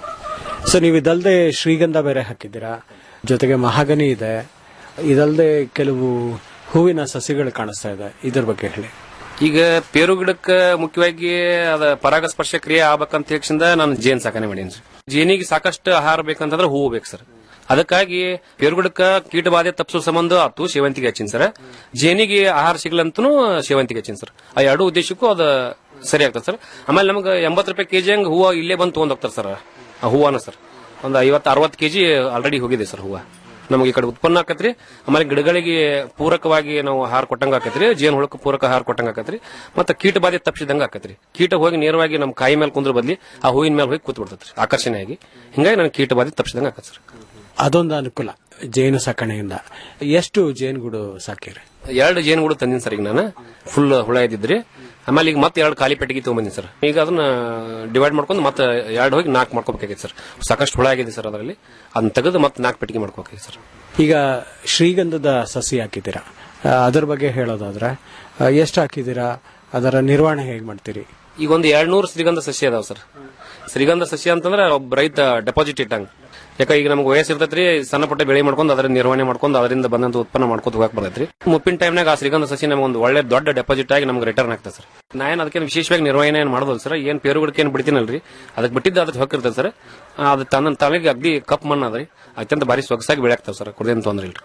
ಸೊ ನೀವು ಇದಲ್ದೆ ಶ್ರೀಗಂಧ ಬೇರೆ ಹಾಕಿದ್ದೀರಾ ಜೊತೆಗೆ ಮಹಾಗನಿ ಇದೆ ಇದಲ್ದೆ ಕೆಲವು ಹೂವಿನ ಸಸಿಗಳು ಕಾಣಿಸ್ತಾ ಇದೆ ಇದ್ರ ಬಗ್ಗೆ ಹೇಳಿ ಈಗ ಪೇರು ಗಿಡಕ್ಕ ಮುಖ್ಯವಾಗಿ ಅದ ಪರಾಗಸ್ಪರ್ಶ ಕ್ರಿಯೆ ಆಗ್ಬೇಕಂತ ಹೇಕ್ಷಿಂದ ನಾನು ಜೇನ್ ಸಾಕಣೆ ಮಾಡೀನಿ ಸರ್ ಜೇನಿಗೆ ಸಾಕಷ್ಟು ಆಹಾರ ಬೇಕಂತಂದ್ರೆ ಹೂವು ಬೇಕು ಸರ್ ಅದಕ್ಕಾಗಿ ಪೇರು ಗಿಡಕ್ಕ ಕೀಟ ಬಾಧೆ ತಪ್ಪಿಸೋ ಸಂಬಂಧ ಆತು ಸೇವಂತಿಗೆ ಹಚ್ಚಿನ ಸರ್ ಜೇನಿಗೆ ಆಹಾರ ಸಿಗ್ಲಂತನೂ ಸೇವಂತಿಗೆ ಹಚ್ಚಿನ ಸರ್ ಆ ಎರಡು ಉದ್ದೇಶಕ್ಕೂ ಅದ ಸರಿ ಆಗ್ತದೆ ಸರ್ ಆಮೇಲೆ ನಮ್ಗೆ ಎಂಬತ್ತು ರೂಪಾಯಿ ಕೆಜಿ ಹಂಗ ಹೂವು ಇಲ್ಲೇ ಬಂದು ತಗೊಂಡ್ ಹೋಗ್ತಾರೆ ಸರ್ ಆ ಹೂವನ ಸರ್ ಒಂದು ಐವತ್ತು ಅರವತ್ತು ಕೆಜಿ ಆಲ್ರೆಡಿ ಹೋಗಿದೆ ಸರ್ ಹೂವು ನಮಗೆ ಈ ಕಡೆ ಉತ್ಪನ್ನ ಆಕತ್ರಿ ಆಮೇಲೆ ಗಿಡಗಳಿಗೆ ಪೂರಕವಾಗಿ ನಾವು ಆಹಾರ ಕೊಟ್ಟಂಗ ಆಕತ್ರಿ ಜೇನು ಹುಳಕ್ಕೆ ಪೂರಕ ಆಹಾರ ಕೊಟ್ಟಂಗ ಆಕತ್ರಿ ಮತ್ತೆ ಕೀಟ ಬಾಧೆ ತಪ್ಪಿಸಿದಂಗ ಆಕತ್ರಿ ಕೀಟ ಹೋಗಿ ನೇರವಾಗಿ ನಮ್ಮ ಕಾಯಿ ಮೇಲೆ ಕುಂದ್ರ ಬದ್ಲಿ ಆ ಹೂವಿನ ಮೇಲೆ ಹೋಗಿ ಕೂತ್ ಬಿಡ್ತೈತ್ರಿ ಆಕರ್ಷಣೆಯಾಗಿ ಹಿಂಗಾಗಿ ನಾನು ಕೀಟ ಬಾಧೆ ತಪ್ಪಿಸಿದಂಗ ಆಕತ್ ಸರ್ ಅದೊಂದು ಅನುಕೂಲ ಜೇನು ಸಾಕಣೆಯಿಂದ ಎಷ್ಟು ಜೇನುಗೂಡು ಸಾಕಿರಿ ಎರಡು ಜೇನುಗಳು ತಂದಿನಿ ಸರ್ ಈಗ ನಾನು ಫುಲ್ ಹುಳ ಇದ್ದಿದ್ರಿ ಆಮೇಲೆ ಈಗ ಮತ್ತೆ ಎರಡು ಖಾಲಿ ಪೆಟ್ಟಿಗೆ ತಗೊಂಬಂದಿನಿ ಸರ್ ಈಗ ಅದನ್ನ ಡಿವೈಡ್ ಮಾಡ್ಕೊಂಡು ಮತ್ತೆ ಎರಡು ಹೋಗಿ ನಾಲ್ಕು ಮಾಡ್ಕೋಬೇಕಾಗಿತ್ತು ಸರ್ ಸಾಕಷ್ಟು ಹುಳ ಆಗಿದೆ ಸರ್ ಅದರಲ್ಲಿ ಅದನ್ನ ತೆಗೆದು ಮತ್ತೆ ನಾಲ್ಕು ಪೆಟ್ಟಿಗೆ ಮಾಡ್ಕೋಬೇಕಾಗಿತ್ತು ಸರ್ ಈಗ ಶ್ರೀಗಂಧದ ಸಸಿ ಹಾಕಿದ್ದೀರಾ ಆ, ಅದರ ಬಗ್ಗೆ ಹೇಳೋದಾದ್ರೆ ಆ, ಎಷ್ಟು ಹಾಕಿದ್ದೀರಾ ಅದರ ನಿರ್ವಹಣೆ ಹೇಗೆ ಮಾಡ್ತೀರಿ ಈಗ ಒಂದು ಎರಡ್ನೂರು ಶ್ರೀಗಂಧ ಸಸ್ಯ ಅದಾವ ಸರ್ ಶ್ರೀಗಂಧ ಸಸ್ಯ ಅಂತಂದ್ರೆ ಒಬ್ಬ ರೈತ ಡೆಪಾಸಿಟ್ ಇಟ್ಟಂಗ ಯಾಕ ಈಗ ನಮ್ಗೆ ವಯಸ್ಸು ಇರ್ತೈತ್ರಿ ಸಣ್ಣ ಪುಟ್ಟ ಬೆಳೆ ಮಾಡ್ಕೊಂಡು ಅದರ ನಿರ್ವಹಣೆ ಮಾಡ್ಕೊಂಡು ಅದರಿಂದ ಬಂದಂತ ಉತ್ಪನ್ನ ಮಾಡ್ಕೊತ ಹೋಗಕ್ ಬರ್ತೈತ್ರಿ ಮುಪ್ಪಿನ ಟೈಮ್ನಾಗ ಆ ಶ್ರೀಗಂಧ ಸಸಿ ನಮ್ಗೆ ಒಂದು ಒಳ್ಳೆ ದೊಡ್ಡ ಡೆಪಾಸಿಟ್ ಆಗಿ ನಮ್ಗೆ ರಿಟರ್ನ್ ಆಗ್ತದೆ ಸರ್ ನಾ ಏನ್ ಅದಕ್ಕೆ ವಿಶೇಷವಾಗಿ ನಿರ್ವಹಣೆ ಏನ್ ಮಾಡೋದಿಲ್ಲ ಸರ್ ಏನ್ ಪೇರು ಗಿಡಕ್ಕೆ ಏನ್ ಬಿಡ್ತೀನಲ್ರಿ ಅದಕ್ಕೆ ಬಿಟ್ಟಿದ್ದು ಅದಕ್ಕೆ ಹೊಕ್ಕಿರ್ತದೆ ಸರ್ ಅದು ತನ್ನ ತಲೆಗೆ ಅಗ್ದಿ ಕಪ್ ಮಣ್ಣು ಅದ್ರಿ ಅತ್ಯಂತ ಭಾರಿ ಸೊಗಸಾಗಿ ಬೆಳೆಯಾಗ್ತಾವ ಸರ್ ಕುರ್ದೇನ್ ತೊಂದ್ರೆ ಇಲ್ರಿ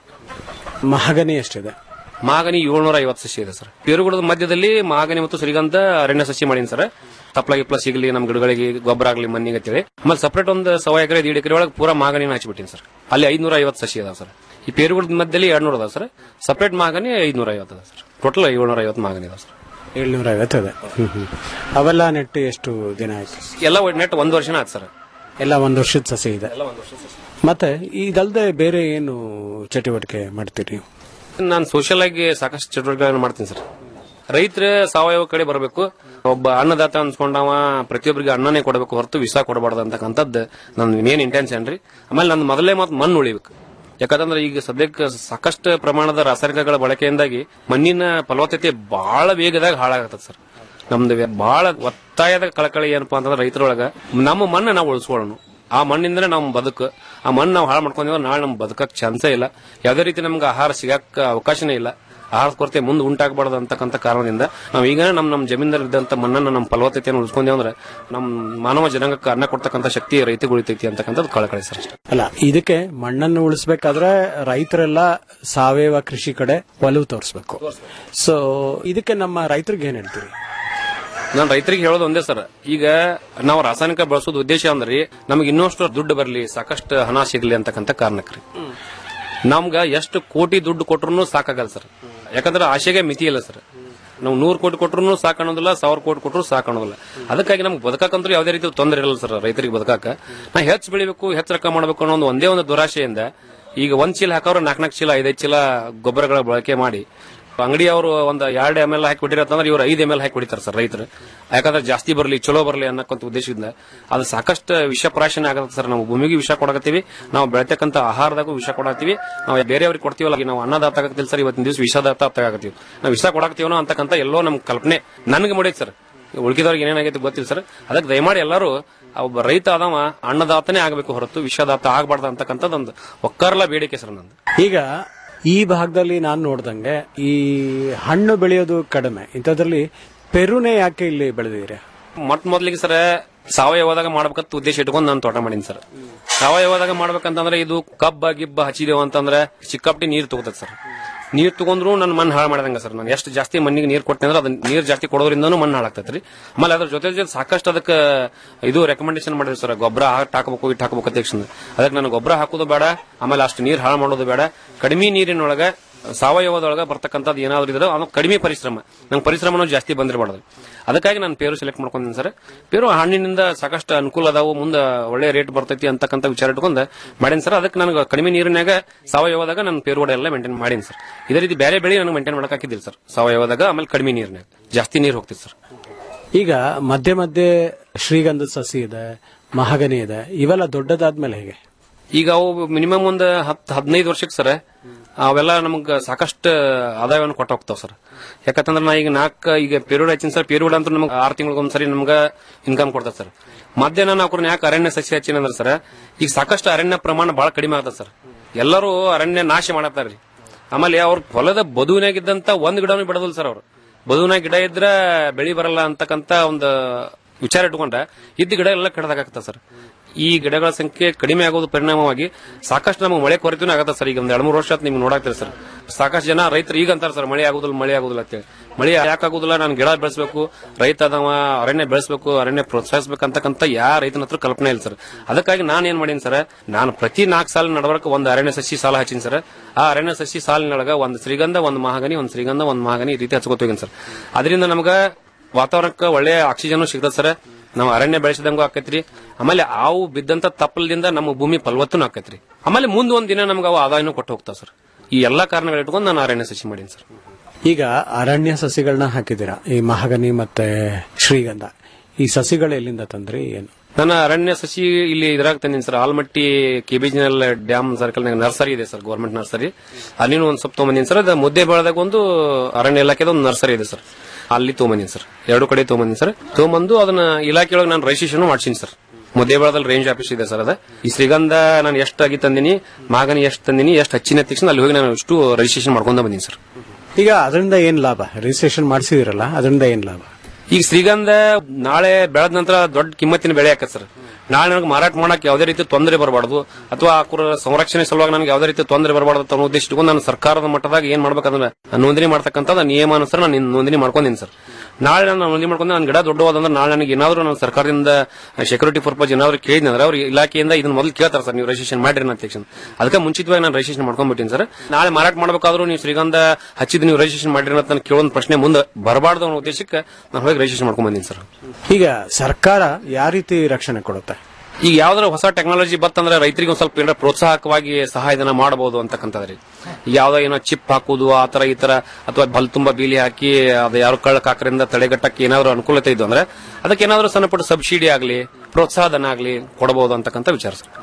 ಮಹಾಗನಿ ಎಷ್ಟಿದೆ ಮಾಗನಿ ಏಳ್ನೂರ ಐವತ್ತು ಸಸಿ ಇದೆ ಸರ್ ಪೇರುಗುಡದ ಮಧ್ಯದಲ್ಲಿ ಮಾಗನಿ ಮತ್ತು ಶ್ರೀಗಂಧ ಅರಣ್ಯ ಸಸಿ ಮಾಡೀನಿ ಸರ್ ತಪ್ಲ ಗಿಪ್ಲ ಸಿಗಲಿ ನಮ್ಮ ಗಿಡಗಳಿಗೆ ಗೊಬ್ಬರ ಆಗಲಿ ಮಣ್ಣಿಗೆ ಅಂತೇಳಿ ಆಮೇಲೆ ಸಪರೇಟ್ ಒಂದು ಸವ ಎಕರೆ ದೀಡ್ ಎಕರೆ ಒಳಗೆ ಪೂರಾ ಮಾಗನಿನ ಹಚ್ಚಿಬಿಟ್ಟಿನಿ ಸರ್ ಅಲ್ಲಿ ಐದ್ನೂರ ಐವತ್ತು ಸಸಿ ಅದಾವ ಸರ್ ಈ ಪೇರುಗುಡದ ಮಧ್ಯದಲ್ಲಿ ಎರಡ್ನೂರ ಅದಾವ ಸರ್ ಸಪರೇಟ್ ಮಾಗನಿ ಐದ್ನೂರ ಐವತ್ತು ಅದ ಸರ್ ಟೋಟಲ್ ಏಳ್ನೂರ ಐವತ್ತು ಮಾಗನಿ ಅದಾವ ಸರ್ ಏಳ್ನೂರ ಐವತ್ತು ಇದೆ ಹ್ಮ್, ಹ್ಮ್. ಅವೆಲ್ಲ ನೆಟ್ಟು ಎಷ್ಟು ದಿನ ಆಯ್ತು ಎಲ್ಲ ನೆಟ್ ಒಂದು ವರ್ಷನ ಆಯ್ತು ಸರ್ ಎಲ್ಲ ಒಂದು ವರ್ಷದ ಸಸಿ ಇದೆ ಎಲ್ಲ ಒಂದು ವರ್ಷ ಸಸಿ ಮತ್ತೆ ಇದಲ್ದೆ ಬೇರೆ ಏನು ಚಟುವಟಿಕೆ ಮಾಡ್ತೀರಿ ನೀವು ನಾನು ಸೋಷಿಯಲ್ ಆಗಿ ಸಾಕಷ್ಟು ಚಟುವಟಿಕೆಗಳನ್ನು ಮಾಡ್ತೀನಿ ಸರ್ ರೈತರ ಸಾವಯವ ಕಡೆ ಬರಬೇಕು ಒಬ್ಬ ಅನ್ನದಾತ ಅನ್ಸ್ಕೊಂಡವ ಪ್ರತಿಯೊಬ್ಬರಿಗೆ ಅನ್ನನೇ ಕೊಡಬೇಕು ಹೊರತು ವಿಷ ಕೊಡಬಾರ್ದು ಅಂತಕ್ಕಂಥದ್ದು ನನ್ನ ಮೇನ್ ಇಂಟೆನ್ಷನ್ ರೀ ಆಮೇಲೆ ನನ್ನ ಮೊದಲೇ ಮಾತು ಮಣ್ಣು ಉಳಿಬೇಕು ಯಾಕಂದ್ರೆ ಈಗ ಸದ್ಯಕ್ಕೆ ಸಾಕಷ್ಟು ಪ್ರಮಾಣದ ರಾಸಾಯನಿಕಗಳ ಬಳಕೆಯಿಂದಾಗಿ ಮಣ್ಣಿನ ಫಲವತ್ತತೆ ಬಹಳ ವೇಗದಾಗ ಹಾಳಾಗತ್ತದ ಸರ್ ನಮ್ದು ಬಹಳ ಒತ್ತಾಯದ ಕಳಕಳಿ ಏನಪ್ಪಾ ಅಂತಂದ್ರೆ ರೈತರೊಳಗ ನಮ್ಮ ಮಣ್ಣು ನಾವು ಉಳಿಸ್ಕೊಳ್ಳೋಣ ಆ ಮಣ್ಣಿಂದನೇ ನಮ್ಮ ಬದುಕು ಆ ಮಣ್ಣು ನಾವು ಹಾಳು ಮಾಡ್ಕೊಂಡಿವ ನಾಳೆ ನಮ್ ಬದುಕಕ್ ಚಾನ್ಸೇ ಇಲ್ಲ ಯಾವುದೇ ರೀತಿ ನಮ್ಗೆ ಆಹಾರ ಸಿಗಕ್ಕ ಅವಕಾಶನೇ ಇಲ್ಲ ಆಹಾರ ಕೊರತೆ ಮುಂದೆ ಉಂಟಾಗಬಾರ್ದು ಅಂತಕ್ಕಂಥ ಕಾರಣದಿಂದ ನಾವು ಈಗ ನಮ್ಮ ನಮ್ಮ ಜಮೀನ್ದಲ್ಲಿ ಇದ್ದಂತ ಮಣ್ಣನ್ನು ನಮ್ಮ ಫಲವತ್ತತೆಯನ್ನು ಉಳಿಸ್ಕೊಂಡೇವ್ ಅಂದ್ರೆ ನಮ್ಮ ಮಾನವ ಜನಾಂಗಕ್ಕೆ ಅನ್ನ ಕೊಡ್ತಕ್ಕಂಥ ಶಕ್ತಿ ರೈತಗೆ ಉಳಿತೈತಿ ಅಂತಕ್ಕಂಥದ್ದು ಕಳಕಳಿ ಸರ್ ಅಷ್ಟೇ ಅಲ್ಲ ಇದಕ್ಕೆ ಮಣ್ಣನ್ನು ಉಳಿಸ್ಬೇಕಾದ್ರೆ ರೈತರೆಲ್ಲ ಸಾವಯವ ಕೃಷಿ ಕಡೆ ಒಲವು ತೋರಿಸ್ಬೇಕು ಸೊ ಇದಕ್ಕೆ ನಮ್ಮ ರೈತರಿಗೆ ಏನ್ ಹೇಳ್ತೀರಿ ನಾನು ರೈತರಿಗೆ ಹೇಳೋದು ಒಂದೇ ಸರ್ ಈಗ ನಾವು ರಾಸಾಯನಿಕ ಬಳಸೋದು ಉದ್ದೇಶ ಅಂದ್ರೆ ನಮ್ಗೆ ಇನ್ನಷ್ಟು ದುಡ್ಡು ಬರಲಿ ಸಾಕಷ್ಟು ಹಣ ಸಿಗಲಿ ಅಂತಕ್ಕಂಥ ಕಾರಣಕ್ರಿ ನಮ್ಗ ಎಷ್ಟು ಕೋಟಿ ದುಡ್ಡು ಕೊಟ್ರು ಸಾಕಾಗಲ್ಲ ಸರ್ ಯಾಕಂದ್ರೆ ಆಶೆಗೆ ಮಿತಿ ಇಲ್ಲ ಸರ್ ನಾವು ನೂರು ಕೋಟಿ ಕೊಟ್ರು ಸಾಕಾಣೋದಿಲ್ಲ ಸಾವಿರ ಕೋಟಿ ಕೊಟ್ಟರು ಸಾಕಾಣೋದಿಲ್ಲ ಅದಕ್ಕಾಗಿ ನಮ್ಗೆ ಬದುಕಕ್ಕಂತೂ ಯಾವುದೇ ರೀತಿ ತೊಂದರೆ ಇರಲ್ಲ ಸರ್ ರೈತರಿಗೆ ಬದುಕಾಕ ನಾ ಹೆಚ್ಚು ಬೆಳಿಬೇಕು ಹೆಚ್ಚು ರೊಕ್ಕ ಮಾಡಬೇಕು ಅನ್ನೋ ಒಂದು ಒಂದೇ ಒಂದು ದುರಾಶೆಯಿಂದ ಈಗ ಒಂದ್ ಚೀಲ ಹಾಕೋರು ನಾಲ್ಕು ನಾಲ್ಕು ಚೀಲ ಐದೈದು ಚೀಲ ಗೊಬ್ಬರಗಳ ಬಳಕೆ ಮಾಡಿ ಅಂಗಡಿಯವರು ಒಂದು ಎರಡು ಎಮ್ ಎಲ್ ಹಾಕಿ ಬಿಟ್ಟಿರತ್ತಂದ್ರೆ ಇವ್ರು ಐದು ಎಮ್ ಎಲ್ ಹಾಕಿ ಹೊಡಿತಾರೆ ಸರ್ ರೈತರು ಯಾಕಂದ್ರೆ ಜಾಸ್ತಿ ಬರಲಿ ಚಲೋ ಬರಲಿ ಅನ್ನಕ್ಕಂತ ಉದ್ದೇಶದಿಂದ ಅದು ಸಾಕಷ್ಟು ವಿಷ ಪ್ರಾಶನ ಆಗತ್ತೆ ಸರ್ ನಾವು ಭೂಮಿಗೆ ವಿಷ ಕೊಡಕತ್ತೀವಿ ನಾವು ಬೆಳತಕ್ಕಂಥ ಆಹಾರದಾಗೂ ವಿಷ ಕೊಡತ್ತೀವಿ ನಾವು ಬೇರೆಯವ್ರಿಗೆ ಕೊಡ್ತೀವಲ್ಲ ಈಗ ನಾವು ಅನ್ನದಾತ ಆಗತ್ತಿಲ್ಲ ಸರ್ ಇವತ್ತಿನ ದಿವಸ ವಿಷದಾತ ಆಗತ್ತೀವಿ ನಾವು ವಿಷ ಕೊಡಾಕತ್ತೀವನೋ ಅಂತಕ್ಕಂಥ ಎಲ್ಲೋ ನಮ್ ಕಲ್ಪನೆ ನನಗೆ ಮಾಡೈತೆ ಸರ್ ಉಳ್ಕಿದವ್ರಿಗೆ ಏನೇನಾಗೈತೆ ಗೊತ್ತಿಲ್ಲ ಸರ್ ಅದಕ್ಕೆ ದಯಮಾಡಿ ಎಲ್ಲರೂ ಆ ಒಬ್ಬ ರೈತ ಆದವ ಅನ್ನದಾತನೇ ಆಗಬೇಕು ಹೊರತು ವಿಷದಾತ ಆಗಬಾರ್ದು ಅಂತಕ್ಕಂಥದ್ದು ಒಂದು ಒಕ್ಕರ್ಲ ಬೇಡಿಕೆ ಸರ್ ನಂದು ಈಗ ಈ ಭಾಗದಲ್ಲಿ ನಾನು ನೋಡ್ದಂಗೆ ಈ ಹಣ್ಣು ಬೆಳೆಯೋದು ಕಡಿಮೆ ಇಂಥದ್ರಲ್ಲಿ ಪೆರುನೆ ಯಾಕೆ ಇಲ್ಲಿ ಬೆಳೆದಿದ್ದೀರಾ ಮೊಟ್ಟ ಮೊದಲಿಗೆ ಸರ್ ಸಾವಯವದಾಗ ಮಾಡ್ಬೇಕಂತ ಉದ್ದೇಶ ಇಟ್ಕೊಂಡು ನಾನು ತೋಟ ಮಾಡೀನಿ ಸರ್ ಸಾವಯವದಾಗ ಮಾಡ್ಬೇಕಂತಂದ್ರೆ ಇದು ಕಬ್ಬ ಗಿಬ್ಬ ಹಚ್ಚಿದೇವು ಅಂತಂದ್ರೆ ಸಿಕ್ಕಾಪಟ್ಟಿ ನೀರು ತಗೋತದೆ ಸರ್ ನೀರ್ ತಗೊಂಡ್ರು ನನ್ನ ಮಣ್ಣು ಹಾಳು ಮಾಡಿದಂಗ ಸರ್ ನಾನು ಎಷ್ಟು ಜಾಸ್ತಿ ಮಣ್ಣಿಗೆ ನೀರು ಕೊಟ್ಟೆ ಅಂದ್ರೆ ಅದನ್ನ ನೀರು ಜಾಸ್ತಿ ಕೊಡೋದ್ರಿಂದನೂ ಮಣ್ಣು ಹಾಳಾಗ್ತೈತ್ರಿ ಆಮೇಲೆ ಅದ್ರ ಜೊತೆ ಜೊತೆ ಸಾಕಷ್ಟು ಅದಕ್ಕೆ ಇದು ರೆಕಮೆಂಡೇಶನ್ ಮಾಡಿದ್ರು ಸರ್ ಗೊಬ್ಬರ ಹಾಕಬೇಕು ಇಟ್ಟು ಹಾಕಬೇಕು ಅಂತ ತಕ್ಷಣ ಅದಕ್ಕೆ ನಾನು ಗೊಬ್ಬರ ಹಾಕೋದು ಬೇಡ ಆಮೇಲೆ ಅಷ್ಟು ನೀರು ಹಾಳು ಮಾಡೋದು ಬೇಡ ಕಡಿಮೆ ನೀರಿನೊಳಗೆ ಸಾವಯವದೊಳಗ ಬರ್ತಕ್ಕಂಥದ್ದು ಏನಾದ್ರು ಇದ್ರೆ ಅದು ಕಡಿಮೆ ಪರಿಶ್ರಮ ನಂಗೆ ಪರಿಶ್ರಮನೂ ಜಾಸ್ತಿ ಬಂದಿರಬಾರ್ದು ಅದಕ್ಕಾಗಿ ನಾನು ಪೇರು ಸೆಲೆಕ್ಟ್ ಮಾಡ್ಕೊಂಡಿದ್ದೀನಿ ಸರ್ ಪೇರು ಹಣ್ಣಿನಿಂದ ಸಾಕಷ್ಟು ಅನುಕೂಲ ಅದಾವು ಮುಂದೆ ಒಳ್ಳೆ ರೇಟ್ ಬರ್ತೈತಿ ಅಂತಕ್ಕಂಥ ವಿಚಾರ ಇಟ್ಕೊಂಡು ಮಾಡೀನಿ ಸರ್ ಅದಕ್ಕೆ ನನಗೆ ಕಡಿಮೆ ನೀರಿನಾಗ ಸಾವಯವದಾಗ ನಾನು ಪೇರು ಕೂಡ ಎಲ್ಲ ಮೇಂಟೈನ್ ಮಾಡೀನಿ ಸರ್ ಇದೇ ರೀತಿ ಬೇರೆ ಬೆಳೆ ನನಗೆ ಮೇಂಟೈನ್ ಮಾಡಕ್ ಹಾಕಿದ್ದಿಲ್ಲ ಸರ್ ಸಾವಯವದಾಗ ಆಮೇಲೆ ಕಡಿಮೆ ನೀರಿನಾಗ ಜಾಸ್ತಿ ನೀರು ಹೋಗ್ತಿತ್ತು ಸರ್ ಈಗ ಮಧ್ಯೆ ಮಧ್ಯೆ ಶ್ರೀಗಂಧದ ಸಸಿ ಇದೆ ಮಹಾಗನಿ ಇದೆ ಇವೆಲ್ಲ ದೊಡ್ಡದಾದ್ಮೇಲೆ ಹೇಗೆ ಈಗ ಅವು ಮಿನಿಮಮ್ ಒಂದು ಹತ್ತು ಹದಿನೈದು ವರ್ಷಕ್ಕೆ ಸರ್ ಅವೆಲ್ಲ ನಮ್ಗೆ ಸಾಕಷ್ಟು ಆದಾಯವನ್ನು ಕೊಟ್ಟು ಹೋಗ್ತಾವ ಸರ್ ಯಾಕಂತಂದ್ರೆ ನಾ ಈಗ ನಾಲ್ಕು ಈಗ ಪೇರಿಯಡ್ ಹಚ್ಚಿನ ಸರ್ ಪೇರಿಯಡ್ ಅಂತೂ ನಮ್ಗೆ ಆರು ತಿಂಗಳಿಗೊಂದ್ಸರಿ ನಮ್ಗೆ ಇನ್ಕಮ್ ಕೊಡ್ತದೆ ಸರ್ ಮಧ್ಯಾಹ್ನ ನಾವು ಅವ್ರನ್ನ ಯಾಕೆ ಅರಣ್ಯ ಸಸ್ಯ ಹಚ್ಚಿನ ಅಂದ್ರೆ ಸರ್ ಈಗ ಸಾಕಷ್ಟು ಅರಣ್ಯ ಪ್ರಮಾಣ ಬಹಳ ಕಡಿಮೆ ಆಗ್ತದೆ ಸರ್ ಎಲ್ಲರೂ ಅರಣ್ಯ ನಾಶ ಮಾಡತ್ತಾರ್ರಿ ಆಮೇಲೆ ಅವ್ರ ಹೊಲದ ಬದುವಿನಾಗಿದ್ದಂತ ಒಂದ್ ಗಿಡನೂ ಬಿಡೋದಿಲ್ಲ ಸರ್ ಅವ್ರು ಬದುನ ಗಿಡ ಇದ್ರ ಬೆಳಿ ಬರಲ್ಲ ಅಂತಕ್ಕಂತ ಒಂದು ವಿಚಾರ ಇಟ್ಕೊಂಡ್ರೆ ಇದ್ದ ಗಿಡ ಎಲ್ಲ ಕಡ್ದಾಗತ್ತ ಸರ್ ಈ ಗಿಡಗಳ ಸಂಖ್ಯೆ ಕಡಿಮೆ ಆಗೋದು ಪರಿಣಾಮವಾಗಿ ಸಾಕಷ್ಟು ನಮಗೆ ಮಳೆ ಕೊರತೆನೂ ಆಗತ್ತೆ ಸರ್ ಈಗ ಒಂದ್ ಎರಡು ಮೂರು ವರ್ಷ ಆತ್ ನಿಮ್ಗೆ ನೋಡಾಕ್ತೀರಿ ಸರ್ ಸಾಕಷ್ಟು ಜನ ರೈತರು ಈಗ ಅಂತಾರೆ ಸರ್ ಮಳೆ ಆಗುದಿಲ್ಲ ಮಳೆ ಆಗುದಿಲ್ಲ ಅಂತೇಳಿ ಮಳೆ ಯಾಕಾಗುದಿಲ್ಲ ನಾನು ಗಿಡ ಬೆಳೆಸಬೇಕು ರೈತ ಅದವ ಅರಣ್ಯ ಬೆಳೆಸಬೇಕು ಅರಣ್ಯ ಪ್ರೋತ್ಸಾಹಿಸಬೇಕು ಅಂತಕ್ಕಂತ ಯಾ ರೈತನ ಹತ್ರ ಕಲ್ಪನೆ ಇಲ್ಲ ಸರ್ ಅದಕ್ಕಾಗಿ ನಾನು ಏನ್ ಮಾಡೀನಿ ಸರ್ ನಾನು ಪ್ರತಿ ನಾಲ್ಕು ಸಾಲ ನಡವರ್ಕ ಒಂದು ಅರಣ್ಯ ಸಸಿ ಸಾಲ ಹಚ್ಚಿನಿ ಸರ್ ಆ ಅರಣ್ಯ ಸಸಿ ಸಾಲಿನೊಳಗ ಒಂದು ಶ್ರೀಗಂಧ ಒಂದು ಮಹಾಗನಿ ಒಂದು ಶ್ರೀಗಂಧ ಒಂದು ಮಹಾಗನಿ ಈ ರೀತಿ ಹಚ್ಕೋತ ಹೋಗಿನಿ ಸರ್ ಅದರಿಂದ ನಮಗ ವಾತಾವರಣಕ್ಕೆ ಒಳ್ಳೆ ಆಕ್ಸಿಜನ್ ಸಿಗ್ತದೆ ಸರ್ ನಾವು ಅರಣ್ಯ ಬೆಳೆಸಿದಂಗೂ ಆಕೈತ್ರಿ ಆಮೇಲೆ ಅವು ಬಿದ್ದಂತ ತಪ್ಪಲದಿಂದ ನಮ್ಮ ಭೂಮಿ ಫಲವತ್ತೂ ಆಕೈತ್ರಿ ಆಮೇಲೆ ಮುಂದ್ ಒಂದ್ ದಿನ ನಮ್ಗೆ ಅವು ಆದಾಯನೂ ಕೊಟ್ಟು ಹೋಗ್ತಾವ ಸರ್ ಈ ಎಲ್ಲಾ ಕಾರಣಗಳು ಇಟ್ಕೊಂಡು ನಾನು ಅರಣ್ಯ ಸಸಿ ಮಾಡೀನಿ ಸರ್ ಈಗ ಅರಣ್ಯ ಸಸಿಗಳನ್ನ ಹಾಕಿದ್ದೀರಾ ಈ ಮಹಾಗನಿ ಮತ್ತೆ ಶ್ರೀಗಂಧ ಈ ಸಸಿಗಳು ಎಲ್ಲಿಂದ ತಂದ್ರಿ ಏನು ನನ್ನ ಅರಣ್ಯ ಸಸಿ ಇಲ್ಲಿ ಇದ್ರಾಗ ತಂದಿನಿ ಸರ್ ಆಲ್ಮಟ್ಟಿ ಕೆಬಿಜಿನಲ್ ಡ್ಯಾಮ್ ಸರ್ಕಲ್ ನರ್ಸರಿ ಇದೆ ಸರ್ ಗೌರ್ಮೆಂಟ್ ನರ್ಸರಿ ಅಲ್ಲಿನೂ ಒಂದ್ ಸ್ವಲ್ಪ ತೊಗೊಂಬಂದಿನಿ ಸರ್ ಅದು ಮುದ್ದೆ ಬೆಳೆದಾಗ ಒಂದು ಅರಣ್ಯ ಇಲಾಖೆದ ಒಂದು ನರ್ಸರಿ ಇದೆ ಸರ್ ಅಲ್ಲಿ ತೊಗೊಂಬಂದಿನಿ ಸರ್ ಎರಡು ಕಡೆ ತೊಗೊಂಬಂದಿನಿ ಸರ್ ತೊಗೊಂಬಂದು ಅದನ್ನ ಇಲಾಖೆ ಒಳಗೆ ನಾನು ರಿಜಿಸ್ಟ್ರೇಷನ್ ಮಾಡ್ಸಿನಿ ಸರ್ ಮುದ್ದೆ ಬೆಳೆದಲ್ಲಿ ರೇಂಜ್ ಆಫೀಸ್ ಇದೆ ಸರ್ ಅದ ಈ ಶ್ರೀಗಂಧ ನಾನು ಎಷ್ಟು ಆಗಿ ತಂದಿನಿ ಮಾಗನಿ ಎಷ್ಟು ತಂದಿನಿ ಎಷ್ಟು ಹಚ್ಚಿನ ತಕ್ಷಣ ಅಲ್ಲಿ ಹೋಗಿ ನಾನು ಇಷ್ಟು ರಿಜಿಸ್ಟ್ರೇಷನ್ ಮಾಡ್ಕೊಂಡ ಬಂದೀನಿ ಸರ್ ಈಗ ಅದರಿಂದ ಏನ್ ಲಾಭ ರಿಜಿಸ್ಟ್ರೇಷನ್ ಮಾಡಿಸಿದಿರಲ್ಲ ಅದರಿಂದ ಏನ್ ಲಾಭ ಈಗ ಶ್ರೀಗಂಧ ನಾಳೆ ಬೆಳೆದ ನಂತರ ದೊಡ್ಡ ಕಿಮ್ಮತ್ತಿನ ಬೆಳೆ ಆಕತ್ ಸರ್ ನಾಳೆ ನನಗೆ ಮಾರಾಟ ಮಾಡಕ್ ಯಾವುದೇ ರೀತಿ ತೊಂದರೆ ಬರಬಾರ್ದು ಅಥವಾ ಆ ಕುರ ಸಂರಕ್ಷಣೆ ಸಲುವಾಗಿ ನನಗೆ ಯಾವುದೇ ರೀತಿ ತೊಂದರೆ ಬರಬಾರ್ದು ಅಂತ ಅನ್ನೋ ಉದ್ದೇಶ ಇಟ್ಕೊಂಡು ನಾನು ಸರ್ಕಾರದ ಮಟ್ಟದಾಗ ಏನ್ ಮಾಡ್ಬೇಕಂದ್ರೆ ನೋಂದಣಿ ಮಾಡ್ತಕ್ಕಂಥ ನಿಯಮಾನುಸಾರ ನಾನು ನೋಂದಣಿ ಮಾಡ್ಕೊಂಡಿನಿ ಸರ್ ನಾಳೆ ನಾನು ನೋಂದಣಿ ಮಾಡ್ಕೊಂಡು ನನ್ನ ಗಿಡ ದೊಡ್ಡವಾದಂದ್ರೆ ನಾಳೆ ನನಗೆ ಏನಾದ್ರು ನಾನು ಸರ್ಕಾರದಿಂದ ಸೆಕ್ಯೂರಿಟಿ ಪರ್ಪಸ್ ಏನಾದ್ರು ಕೇಳಿದ್ರೆ ಅವ್ರ ಇಲಾಖೆಯಿಂದ ಇದನ್ನ ಮೊದಲು ಕೇಳ್ತಾರೆ ಸರ್ ನೀವು ರಿಜಿಸ್ಟ್ರೇಷನ್ ಮಾಡ್ರಿ ಅಂತ ತಕ್ಷಣ ಅದಕ್ಕೆ ಮುಂಚಿತವಾಗಿ ನಾನು ರಿಜಿಸ್ಟ್ರೇಷನ್ ಮಾಡ್ಕೊಂಡ್ಬಿಟ್ಟಿನಿ ಸರ್ ನಾಳೆ ಮಾರಾಟ ಮಾಡಬೇಕಾದ್ರೂ ನೀವು ಶ್ರೀಗಂಧ ಹಚ್ಚಿದ್ ನೀವು ರಿಜಿಸ್ಟ್ರೇಷನ್ ಮಾಡ್ರಿ ಅಂತ ನಾನು ಕೇಳೋ ಪ್ರಶ್ನೆ ಮುಂದೆ ಬರಬಾರ್ದು ಅನ್ನೋ ಉದ್ದೇಶಕ್ಕೆ ನಾನು ಹೋಗಿ ರಿಜಿಸ್ಟ್ರೇಷನ್ ಮಾಡ್ಕೊಂಡ್ ಬಂದೀನಿ ಸರ್ ಈಗ ಸರ್ಕಾರ ಯಾವ ರೀತಿ ರಕ್ಷಣೆ ಕೊಡುತ್ತೆ ಈಗ ಯಾವ್ದಾರ ಹೊಸ ಟೆಕ್ನಾಲಜಿ ಬತ್ತಂದ್ರೆ ರೈತರಿಗೆ ಒಂದ್ ಸ್ವಲ್ಪ ಏನಾರ ಪ್ರೋತ್ಸಾಹಕವಾಗಿ ಸಹಾಯಧನ ಮಾಡಬಹುದು ಅಂತಕ್ಕಂಥದ್ರಿ ಈಗ ಯಾವ್ದೋ ಏನೋ ಚಿಪ್ ಹಾಕುದು ಆ ತರ ಈ ತರ ಅಥವಾ ಬಲ್ ತುಂಬಾ ಬೀಲಿ ಹಾಕಿ ಅದು ಯಾರು ಕಳ್ಳ ಕಾಕರಿಂದ ತಡೆಗಟ್ಟಕ್ಕೆ ಏನಾದ್ರು ಅನುಕೂಲತೆ ಇದ್ದು ಅಂದ್ರೆ ಅದಕ್ಕೆ ಏನಾದ್ರು ಸಣ್ಣ ಪುಟ್ಟ ಸಬ್ಸಿಡಿ ಆಗ್ಲಿ ಪ್ರೋತ್ಸಾಹಧನ ಆಗ್ಲಿ ಕೊಡಬಹುದು ಅಂತಕ್ಕಂಥ ವಿಚಾರ ಸರ್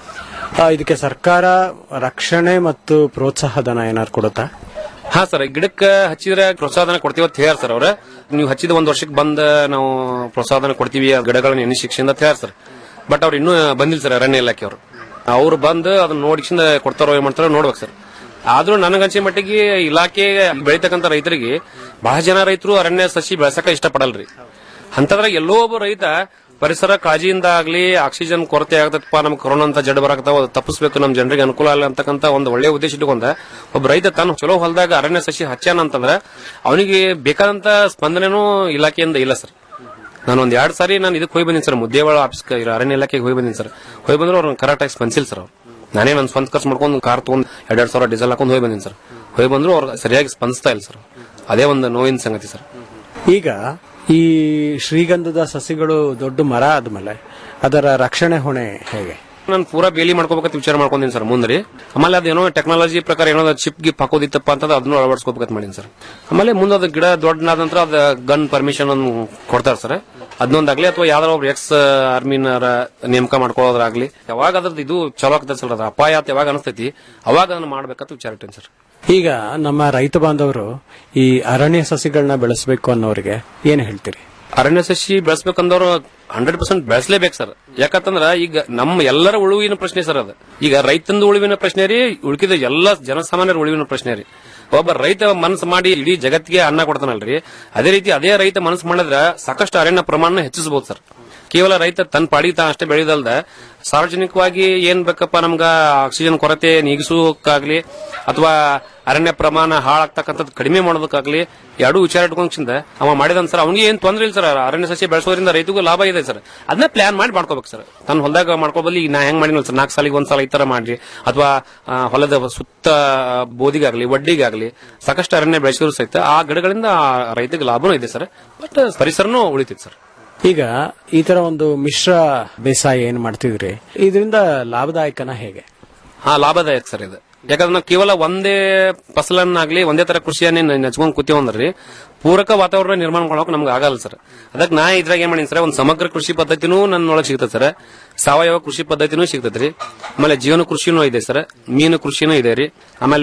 ಆ, ಇದಕ್ಕೆ ಸರ್ಕಾರ ರಕ್ಷಣೆ ಮತ್ತು ಪ್ರೋತ್ಸಾಹ ಧನ ಏನಾದ್ರು ಕೊಡುತ್ತಾ ಹಾ ಸರ್ ಗಿಡಕ್ಕೆ ಹಚ್ಚಿದ್ರೆ ಪ್ರೋತ್ಸಾಹನ ಕೊಡ್ತೀವಿ ಅಂತ ಹೇಳ್ಯಾರ ಸರ್ ಅವ್ರ ನೀವು ಹಚ್ಚಿದ ಒಂದ್ ವರ್ಷಕ್ಕೆ ಬಂದ ನಾವು ಪ್ರೋತ್ಸಾಹನ ಕೊಡ್ತೀವಿ ಆ ಗಿಡಗಳನ್ನ ಎಣ್ಣೆ ಶಿಕ್ಷೆಯಿಂದ ಅಂತ ಹೇಳ್ಯಾರ ಸರ್ ಬಟ್ ಅವ್ರು ಇನ್ನೂ ಬಂದಿಲ್ಲ ಸರ್ ಅರಣ್ಯ ಇಲಾಖೆ ಅವರು ಅವ್ರು ಬಂದು ಅದನ್ನ ನೋಡಿಕ್ಷಿಂದ ಕೊಡ್ತಾರೋ ಏನ್ ಮಾಡ್ತಾರೋ ನೋಡ್ಬೇಕು ಸರ್ ಆದ್ರೂ ನನಗನ್ಸೆ ಮಟ್ಟಿಗೆ ಇಲಾಖೆ ಬೆಳಿತಕ್ಕಂತ ರೈತರಿಗೆ ಬಹಳ ಜನ ರೈತರು ಅರಣ್ಯ ಸಸಿ ಬೆಳೆಸಕ ಇಷ್ಟಪಡಲ್ರಿ ಅಂತದ್ರಾಗ ಎಲ್ಲೋ ಒಬ್ಬ ರೈತ ಪರಿಸರ ಕಾಳಜಿಯಿಂದ ಆಗ್ಲಿ ಆಕ್ಸಿಜನ್ ಕೊರತೆ ಆಗತಪ್ಪ ನಮ್ಗೆ ಕೊರೋನಾ ಅಂತ ಜಡ್ ಬರಾಕತ್ತಾವ ಅದು ತಪ್ಪಿಸ್ಬೇಕು ನಮ್ಮ ಜನರಿಗೆ ಅನುಕೂಲ ಆಗಲಿ ಅಂತಕ್ಕಂತ ಒಂದು ಒಳ್ಳೆ ಉದ್ದೇಶ ಇಟ್ಕೊಂಡ ಒಬ್ಬ ರೈತ ತಾನು ಚಲೋ ಹೊಲದಾಗ ಅರಣ್ಯ ಸಸಿ ಹಚ್ಚಾನ ಅಂತಂದ್ರೆ ಅವನಿಗೆ ಬೇಕಾದಂತ ಸ್ಪಂದನೆನೂ ಇಲಾಖೆಯಿಂದ ಇಲ್ಲ ಸರ್ ನಾನು ಒಂದ್ ಎರಡ್ ಸಾರಿ ನಾನು ಇದಕ್ಕೆ ಹೋಗಿ ಬಂದಿನಿ ಸರ್ ಮುದ್ದೇವಾಳ ಆಫೀಸ್ ಅರಣ್ಯ ಇಲಾಖೆಗೆ ಹೋಗಿ ಬಂದಿನಿ ಸರ್ ಹೋಗಿ ಬಂದ್ರೆ ಅವ್ರು ಕರೆಕ್ಟ್ ಆಗಿ ಸ್ಪಂದಿಸಿಲ್ಲ ಸರ್ ಅವ್ರು ನಾನೇ ನನ್ನ ಸ್ವಂತ ಖರ್ಚು ಮಾಡ್ಕೊಂಡು ಕಾರ್ ತಗೊಂಡ್ ಎರಡೆರಡು ಸಾವಿರ ಡೀಸೆಲ್ ಹಾಕೊಂಡು ಹೋಗಿ ಬಂದಿನಿ ಸರ್ ಹೋಗಿ ಬಂದ್ರು ಅವ್ರು ಸರಿಯಾಗಿ ಸ್ಪಂದಿಸ್ತಾ ಇಲ್ಲ ಸರ್ ಅದೇ ಒಂದು ನೋವಿನ ಸಂಗತಿ ಸರ್ ಈಗ ಈ ಶ್ರೀಗಂಧದ ಸಸಿಗಳು ದೊಡ್ಡ ಮರ ಆದ್ಮೇಲೆ ಅದರ ರಕ್ಷಣೆ ಹೊಣೆ ಹೇಗೆ ನಾನು ಪೂರಾ ಬೇಲಿ ಮಾಡ್ಕೋಬೇಕಂತ ವಿಚಾರ ಮಾಡ್ಕೊಂಡಿನಿ ಸರ್ ಮುಂದ್ರಿ ಆಮೇಲೆ ಅದೇನೋ ಟೆಕ್ನಾಲಜಿ ಪ್ರಕಾರ ಏನೋ ಚಿಪ್ ಗಿಪ್ ಹಾಕೋದಿತ್ತಪ್ಪ ಅಂತ ಅದನ್ನು ಅಳವಡಿಸ್ಕೋಬೇಕಂತ ಮಾಡೀನಿ ಸರ್ ಆಮೇಲೆ ಮುಂದೆ ಅದು ಗಿಡ ದೊಡ್ಡನಾದ ನಂತರ ಅದ ಗನ್ ಪರ್ಮಿಷನ್ ಅನ್ನು ಕೊಡ್ತಾರೆ ಸರ್ ಅದನ್ನೊಂದಾಗ್ಲಿ ಅಥವಾ ಯಾವ್ದಾರ ಒಬ್ರು ಎಕ್ಸ್ ಆರ್ಮಿನರ ನೇಮಕ ಮಾಡ್ಕೊಳ್ಳೋದ್ರಾಗ್ಲಿ ಯಾವಾಗ ಅದ್ರದ್ದು ಇದು ಚಲೋ ಆಗ್ತದೆ ಸರ್ ಅದ್ರ ಅಪಾಯ ಅಂತ ಯಾವಾಗ ಅನಿಸ್ತೈತಿ ಅವಾಗ ಅದನ್ನ ಮಾಡ್ಬೇಕಂತ ವಿಚಾರ ಇಟ್ಟೇನಿ ಸರ್ ಈಗ ನಮ್ಮ ರೈತ ಬಾಂಧವರು ಈ ಅರಣ್ಯ ಸಸಿಗಳನ್ನ ಬೆಳೆಸಬೇಕು ಅನ್ನೋರಿಗೆ ಏನ್ ಹೇಳ್ತೀರಿ ಅರಣ್ಯ ಸಸಿ ಬೆಳೆಸ್ಬೇಕಂದವ್ರು ಹಂಡ್ರೆಡ್ ಪರ್ಸೆಂಟ್ ಬೆಳೆಸಲೇಬೇಕು ಸರ್ ಯಾಕಂತಂದ್ರ ಈಗ ನಮ್ಮ ಎಲ್ಲರ ಉಳುವಿನ ಪ್ರಶ್ನೆ ಸರ್ ಅದು ಈಗ ರೈತಂದು ಉಳುವಿನ ಪ್ರಶ್ನೆ ರೀ ಉಳ್ಕಿದ ಎಲ್ಲ ಜನಸಾಮಾನ್ಯರ ಉಳುವಿನ ಪ್ರಶ್ನೆ ರೀ ಒಬ್ಬ ರೈತ ಮನಸ್ಸು ಮಾಡಿ ಇಡೀ ಜಗತ್ತಿಗೆ ಅನ್ನ ಕೊಡ್ತಾನಲ್ರಿ ಅದೇ ರೀತಿ ಅದೇ ರೈತ ಮನಸ್ಸು ಮಾಡಿದ್ರ ಸಾಕಷ್ಟು ಅರಣ್ಯ ಪ್ರಮಾಣ ಹೆಚ್ಚಿಸಬಹುದು ಸರ್ ಕೇವಲ ರೈತ ತನ್ನ ಪಾಡಿಗೆ ತಾ ಅಷ್ಟೇ ಬೆಳೆದಲ್ದ ಸಾರ್ವಜನಿಕವಾಗಿ ಏನ್ ಬೇಕಪ್ಪ ನಮ್ಗ ಆಕ್ಸಿಜನ್ ಕೊರತೆ ನೀಗಿಸೋಕಾಗ್ಲಿ ಅಥವಾ ಅರಣ್ಯ ಪ್ರಮಾಣ ಹಾಳಾಗ್ತಕ್ಕಂಥದ್ದು ಕಡಿಮೆ ಮಾಡೋದಕ್ಕಾಗ್ಲಿ ಎರಡೂ ವಿಚಾರ ಇಟ್ಕೊಂಡ್ಸಿಂದ ಅವ ಮಾಡಿದನ್ ಸರ್ ಅವ್ನಿಗೆ ಏನ್ ತೊಂದ್ರೆ ಇಲ್ಲ ಸರ್ ಅರಣ್ಯ ಸಸ್ಯ ಬೆಳೆಸೋದ್ರಿಂದ ರೈತಗೂ ಲಾಭ ಇದೆ ಸರ್ ಅದನ್ನ ಪ್ಲಾನ್ ಮಾಡಿ ಮಾಡ್ಕೋಬೇಕು ಸರ್ ತನ್ನ ಹೊಲದಾಗ ಮಾಡ್ಕೋಬಲ್ಲಿ ಈಗ ನಾ ಹೆಂಗ್ ಮಾಡಿನಲ್ಲ ಸರ್ ನಾಲ್ಕು ಸಾಲಿಗೆ ಒಂದ್ ಸಲ ಈ ತರ ಮಾಡ್ರಿ ಅಥವಾ ಆ, ಹೊಲದ ಸುತ್ತ ಬೋದಿಗಾಗ್ಲಿ ವಡ್ಡಿಗಾಗ್ಲಿ ಸಾಕಷ್ಟು ಅರಣ್ಯ ಬೆಳೆಸಿದ್ರು ಸಹಿತ ಆ ಗಿಡಗಳಿಂದ ಆ ರೈತಗೆ ಲಾಭನೂ ಇದೆ ಸರ್ ಬಟ್ ಪರಿಸರನೂ ಉಳಿತೈತೆ ಸರ್ ಈಗ ಈ ತರ ಒಂದು ಮಿಶ್ರ ಬೇಸಾಯ ಏನ್ ಮಾಡ್ತಿದ್ರಿ ಇದರಿಂದ ಲಾಭದಾಯಕನ ಹೇಗೆ ಹಾ ಲಾಭದಾಯಕ ಸರ್ ಇದು ಯಾಕಂದ್ರೆ ನಾವು ಕೇವಲ ಒಂದೇ ಫಸಲನ್ನಾಗ್ಲಿ ಒಂದೇ ತರ ಕೃಷಿಯನ್ನೇ ನಚ್ಕೊಂಡ್ ಕೂತೀವಂದ್ರಿ ಪೂರಕ ವಾತಾವರಣ ನಿರ್ಮಾಣ ಮಾಡೋಕೆ ನಮ್ಗೆ ಆಗಲ್ಲ ಸರ್ ಅದಕ್ಕೆ ನಾ ಇದ್ರಾಗ ಏನ್ ಮಾಡೀನಿ ಸರ್ ಒಂದು ಸಮಗ್ರ ಕೃಷಿ ಪದ್ಧತಿನೂ ನನ್ನೊಳಗೆ ಸಿಗ್ತದೆ ಸರ್ ಸಾವಯವ ಕೃಷಿ ಪದ್ಧತಿನೂ ಸಿಗ್ತದೆ ರೀ ಆಮೇಲೆ ಜೀವನ ಕೃಷಿನೂ ಇದೆ ಸರ್ ಮೀನು ಕೃಷಿನೂ ಇದೆ ರೀ ಆಮೇಲೆ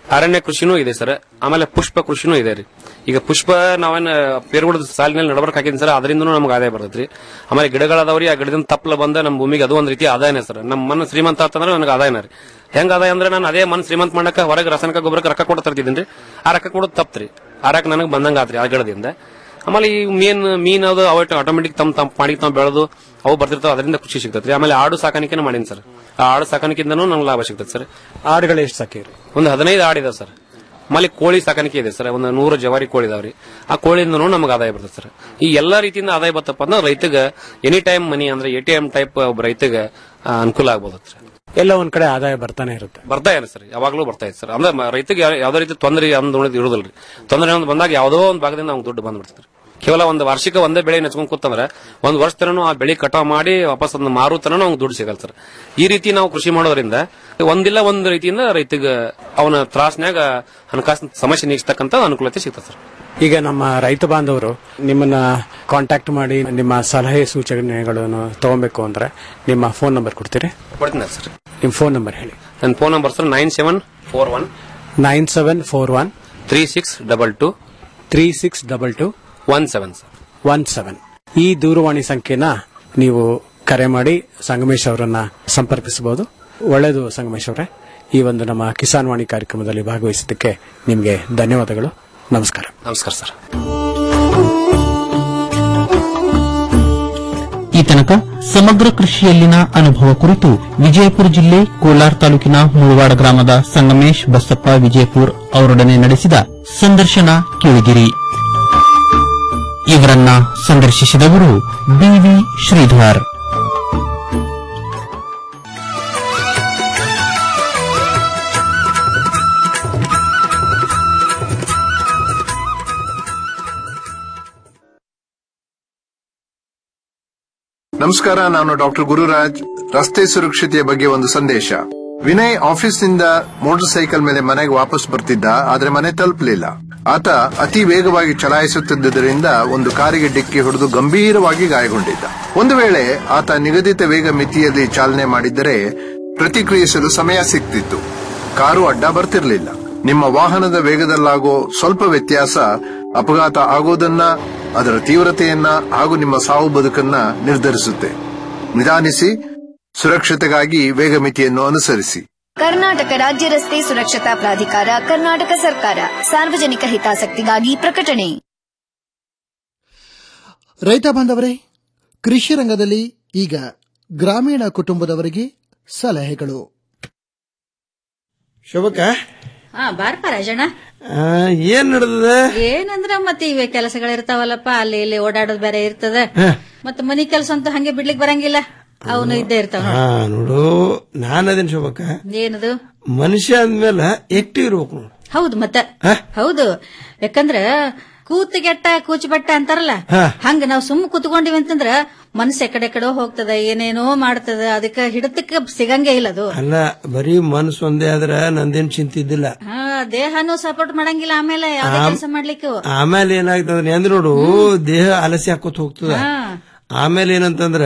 ಅರಣ್ಯ ಕೃಷಿನೂ ಇದೆ ಸರ್ ಆಮೇಲೆ ಪುಷ್ಪ ಕೃಷಿನೂ ಇದೆ ರೀ ಈಗ ಪುಷ್ಪ ನಾವೇನ್ ಪೇರುಗಳ ಸಾಲಿನಲ್ಲಿ ನಡಬರ್ಕ್ ಹಾಕಿದ್ವಿ ಸರ್ ಅದರಿಂದನೂ ನಮ್ಗೆ ಆದಾಯ ಬರ್ತೈತ್ರಿ ಆಮೇಲೆ ಗಿಡಗಳದಾವ್ರಿ ಆ ಗಿಡದಿಂದ ತಪ್ಪಲ ಬಂದ ನಮ್ಮ ಭೂಮಿಗೆ ಅದು ಒಂದ್ ರೀತಿ ಆದಾಯನೇ ಸರ್ ನಮ್ಮ ಮಣ್ಣು ಶ್ರೀಮಂತ ಅಂತಂದ್ರೆ ನನಗೆ ಆದಾಯನ ರೀ ಹೆಂಗ್ ಆದಾಯ ಅಂದ್ರೆ ನಾನು ಅದೇ ಮಣ್ಣು ಶ್ರೀಮಂತ ಮಾಡಕ್ಕೆ ಹೊರಗೆ ರಾಸಾಯನಿಕ ಗೊಬ್ಬರಕ್ಕೆ ರೊಕ್ಕ ಕೊಟ್ಟು ತರ್ತಿದ್ದೀನಿ ರೀ ಆ ರೊಕ್ಕ ಕೊಡೋದು ತಪ್ಪ್ರಿ ಆ ರೊಕ್ಕ ನನಗೆ ಬಂದಂಗ ಆತ್ರಿ ಆ ಗಿಡದಿಂದ ಆಮೇಲೆ ಈ ಮೀನ್ ಮೀನ್ ಅದು ಅವ ಆಟೋಮೆಟಿಕ್ ತಮ್ಮ ತಮ್ಮ ಪಾಡಿಗೆ ತಾವು ಬೆಳೆದು ಅವು ಬರ್ತಿರ್ತಾವ ಅದರಿಂದ ಖುಷಿ ಸಿಗ್ತೈತ್ರಿ ಆಮೇಲೆ ಆಡು ಸಾಕಾಣಿಕೆನೂ ಮಾಡೀನಿ ಸರ್ ಆ ಆಡು ಸಾಕಾಣಿಕೆಯಿಂದನೂ ನಂಗೆ ಲಾಭ ಸಿಗ್ತೈತೆ ಸರ್ ಆಡುಗಳು ಎಷ್ಟು ಸಾಕಿರಿ ಒಂದು ಹದಿನೈದು ಆಡಿದೆ ಸರ್ ಆಮೇಲೆ ಕೋಳಿ ಸಾಕಾಣಿಕೆ ಇದೆ ಸರ್ ಒಂದು ನೂರು ಜವಾರಿ ಕೋಳಿ ಇದಾವ್ರಿ ಆ ಕೋಳಿಯಿಂದನೂ ನಮಗೆ ಆದಾಯ ಬರ್ತದೆ ಸರ್ ಈ ಎಲ್ಲಾ ರೀತಿಯಿಂದ ಆದಾಯ ಬರ್ತಪ್ಪ ಅಂದ್ರೆ ರೈತಗ ಎನಿ ಟೈಮ್ ಮನಿ ಅಂದ್ರೆ ಎ ಟಿ ಎಂ ಟೈಪ್ ಒಬ್ಬ ರೈತಗ ಆ, ಅನುಕೂಲ ಆಗ್ಬೋದು ಸರ್ ಎಲ್ಲ ಒಂದ್ ಕಡೆ ಆದಾಯ ಬರ್ತಾನೆ ಇರುತ್ತೆ ಬರ್ತಾ ಇದೆ ಸರ್ ಯಾವಾಗಲೂ ಬರ್ತಾ ಇದೆ ಸರ್ ಅಂದ್ರೆ ಮ- ರೈತಗೆ ಯಾವ- ಯಾವ್ದೇ ರೀತಿ ತೊಂದರೆ ಅಂದ್ ಉಳಿದ್ ಇರುದಿಲ್ರಿ ತೊಂದರೆ ಒಂದು ಬಂದಾಗ ಯಾವುದೋ ಒಂದು ಭಾಗದಿಂದ ಅವ್ನು ದುಡ್ಡು ಬಂದ್ಬಿಡ್ತಾರೆ ಕೇವಲ ಒಂದು ವಾರ್ಷಿಕ ಒಂದೇ ಬೆಳೆ ನೆಚ್ಕೊಂಡ್ ಕೂತಂದ್ರೆ ಒಂದ್ ವರ್ಷ ತನೂ ಆ ಬೆಳೆ ಕಟಾವ್ ಮಾಡಿ ವಾಪಸ್ ಅದನ್ನ ಮಾರು ತನೂ ಅವ್ನು ದುಡ್ಡು ಸಿಗಲ್ಲ ಸರ್ ಈ ರೀತಿ ನಾವು ಕೃಷಿ ಮಾಡೋದ್ರಿಂದ ಒಂದಿಲ್ಲ ಒಂದ್ ರೀತಿಯಿಂದ ರೈತಗ ಅವನ ತ್ರಾಸ್ನ್ಯಾಗ ಹಣಕಾಸಿನ ಸಮಸ್ಯೆ ನೀಗಿಸ್ತಕ್ಕಂತ ಅನುಕೂಲತೆ ಸಿಗ್ತದೆ ಸರ್ ಈಗ ನಮ್ಮ ರೈತ ಬಾಂಧವರು ನಿಮ್ಮನ್ನ ಕಾಂಟ್ಯಾಕ್ಟ್ ಮಾಡಿ ನಿಮ್ಮ ಸಲಹೆ ಸೂಚನೆಗಳನ್ನು ತಗೊಬೇಕು ಅಂದ್ರೆ ನಿಮ್ಮ ಫೋನ್ ನಂಬರ್ ಕೊಡ್ತೀರಿ ಕೊಡ್ತೀನಿ ಸರ್ ನಿಮ್ಮ ಫೋನ್ ನಂಬರ್ ಹೇಳಿ ನನ್ನ phone number sir nine seven four one nine seven four one three six double two three six double two one seven sir one seven ಈ ದೂರವಾಣಿ ಸಂಖ್ಯೆನ ನೀವು ಕರೆ ಮಾಡಿ ಸಂಗಮೇಶ್ ಅವರನ್ನ ಸಂಪರ್ಕಿಸಬಹುದು ಒಳ್ಳೆಯದು ಸಂಗಮೇಶ್ ಅವರೇ ಈ ಒಂದು ನಮ್ಮ ಕಿಸಾನ್ ವಾಣಿ ಕಾರ್ಯಕ್ರಮದಲ್ಲಿ ಭಾಗವಹಿಸಿದ್ದಕ್ಕೆ ನಿಮಗೆ ಧನ್ಯವಾದಗಳು ನಮಸ್ಕಾರ ನಮಸ್ಕಾರ ಸರ್ ಈ ತನಕ ಸಮಗ್ರ ಕೃಷಿಯಲ್ಲಿನ ಅನುಭವ ಕುರಿತು ವಿಜಯಪುರ ಜಿಲ್ಲೆ ಕೋಲಾರ ತಾಲೂಕಿನ ಮುಳವಾಡ ಗ್ರಾಮದ ಸಂಗಮೇಶ್ ಬಸಪ್ಪ ವಿಜಯಪುರ್ ಅವರೊಡನೆ ನಡೆಸಿದ ಸಂದರ್ಶನ ಕೇಳಿದಿರಿ ಇವರನ್ನ ಸಂದರ್ಶಿಸಿದವರು ಬಿವಿ ಶ್ರೀಧರ್ ನಮಸ್ಕಾರ ನಾನು ಡಾಕ್ಟರ್ ಗುರುರಾಜ್ ರಸ್ತೆ ಸುರಕ್ಷತೆಯ ಬಗ್ಗೆ ಒಂದು ಸಂದೇಶ ವಿನಯ್ ಆಫೀಸ್ನಿಂದ ಮೋಟಾರ್ ಸೈಕಲ್ ಮೇಲೆ ಮನೆಗೆ ವಾಪಸ್ ಬರ್ತಿದ್ದ ಆದ್ರೆ ಮನೆ ತಲುಪಲಿಲ್ಲ ಆತ ಅತಿ ವೇಗವಾಗಿ ಚಲಾಯಿಸುತ್ತಿದ್ದುದರಿಂದ ಒಂದು ಕಾರಿಗೆ ಡಿಕ್ಕಿ ಹೊಡೆದು ಗಂಭೀರವಾಗಿ ಗಾಯಗೊಂಡಿದ್ದ ಒಂದು ವೇಳೆ ಆತ ನಿಗದಿತ ವೇಗ ಮಿತಿಯಲ್ಲಿ ಚಾಲನೆ ಮಾಡಿದ್ದರೆ ಪ್ರತಿಕ್ರಿಯಿಸಲು ಸಮಯ ಸಿಗ್ತಿತ್ತು ಕಾರು ಅಡ್ಡ ಬರ್ತಿರ್ಲಿಲ್ಲ ನಿಮ್ಮ ವಾಹನದ ವೇಗದಲ್ಲಾಗೋ ಸ್ವಲ್ಪ ವ್ಯತ್ಯಾಸ ಅಪಘಾತ ಆಗೋದನ್ನ ಅದರ ತೀವ್ರತೆಯನ್ನ ಹಾಗೂ ನಿಮ್ಮ ಸಾವು ಬದುಕನ್ನ ನಿರ್ಧರಿಸುತ್ತೆ ನಿಧಾನಿಸಿ ಸುರಕ್ಷತೆಗಾಗಿ ವೇಗ ಮಿತಿಯನ್ನು ಅನುಸರಿಸಿ ಕರ್ನಾಟಕ ರಾಜ್ಯ ರಸ್ತೆ ಸುರಕ್ಷತಾ ಪ್ರಾಧಿಕಾರ ಕರ್ನಾಟಕ ಸರ್ಕಾರ ಸಾರ್ವಜನಿಕ ಹಿತಾಸಕ್ತಿಗಾಗಿ ಪ್ರಕಟಣೆ ರೈತ ಬಾಂಧವರೇ ಕೃಷಿ ರಂಗದಲ್ಲಿ ಈಗ ಗ್ರಾಮೀಣ ಕುಟುಂಬದವರಿಗೆ ಸಲಹೆಗಳು ಶೋಭಕ್ಕ ಹಾ ಬಾರಪ್ಪ ರಾಜಣ್ಣ ಆ, ಏನ್ ನಡೆದದ ಏನಂದ್ರ ಮತ್ತೆ ಇವೆ ಕೆಲಸಗಳಿರ್ತಾವಲ್ಲಪ್ಪ ಅಲ್ಲಿ ಇಲ್ಲಿ ಓಡಾಡೋದ್ ಬೇರೆ ಇರ್ತದ ಮತ್ತ ಮನಿ ಕೆಲಸ ಅಂತೂ ಹಂಗೆ ಬಿಡ್ಲಿಕ್ ಬರಂಗಿಲ್ಲ ಅವನು ಇದ್ದೇ ಇರ್ತಾವ ಹಾ ನೋಡು ನಾನ್ ಅದೇನ್ ಶೋಭಕ್ಕ ಏನದು ಮನುಷ್ಯ ಅಂದ್ಮೇಲೆ ಆಕ್ಟಿವ್ ಇರ್ಬೇಕು ನೋಡು ಹೌದು ಮತ್ತ ಹೌದು ಯಾಕಂದ್ರ ಕೂತಿಗೆಟ್ಟ ಕೂಚಿಬಟ್ಟ ಅಂತಾರಲ್ಲ ಹಾ. ಹಂಗ ನಾವ್ ಸುಮ್ ಕೂತ್ಕೊಂಡಿವಿ ಅಂತಂದ್ರ ಮನಸ್ಸು ಎಕಡೆ ಕಡೆ ಹೋಗ್ತದ ಏನೇನೋ ಮಾಡ್ತದ ಅದಕ್ಕ ಹಿಡಿತಕ್ಕ ಸಿಗಂಗೆ ಇಲ್ಲ ಅದು ಅಲ್ಲ ಬರೀ ಮನಸ್ಸು ಒಂದೇ ಆದ್ರ ನಂದೇನ್ ಚಿಂತಿದ್ದಿಲ್ಲ ಹಾ ದೇಹನೂ ಸಪೋರ್ಟ್ ಮಾಡಂಗಿಲ್ಲ ಆಮೇಲೆ ಯಾವ್ದೇ ಆಮ್- ಕೆಲಸ ಮಾಡ್ಲಿಕ್ಕೆ ಆಮೇಲೆ ಏನಾಗ್ತದ ಅಂದ್ರ ನೋಡು ದೇಹ ಆಲಸ್ಯ ಹಾಕೋತ್ ಹೋಗ್ತದ ಹಾ. ಆಮೇಲೆ ಏನಂತಂದ್ರ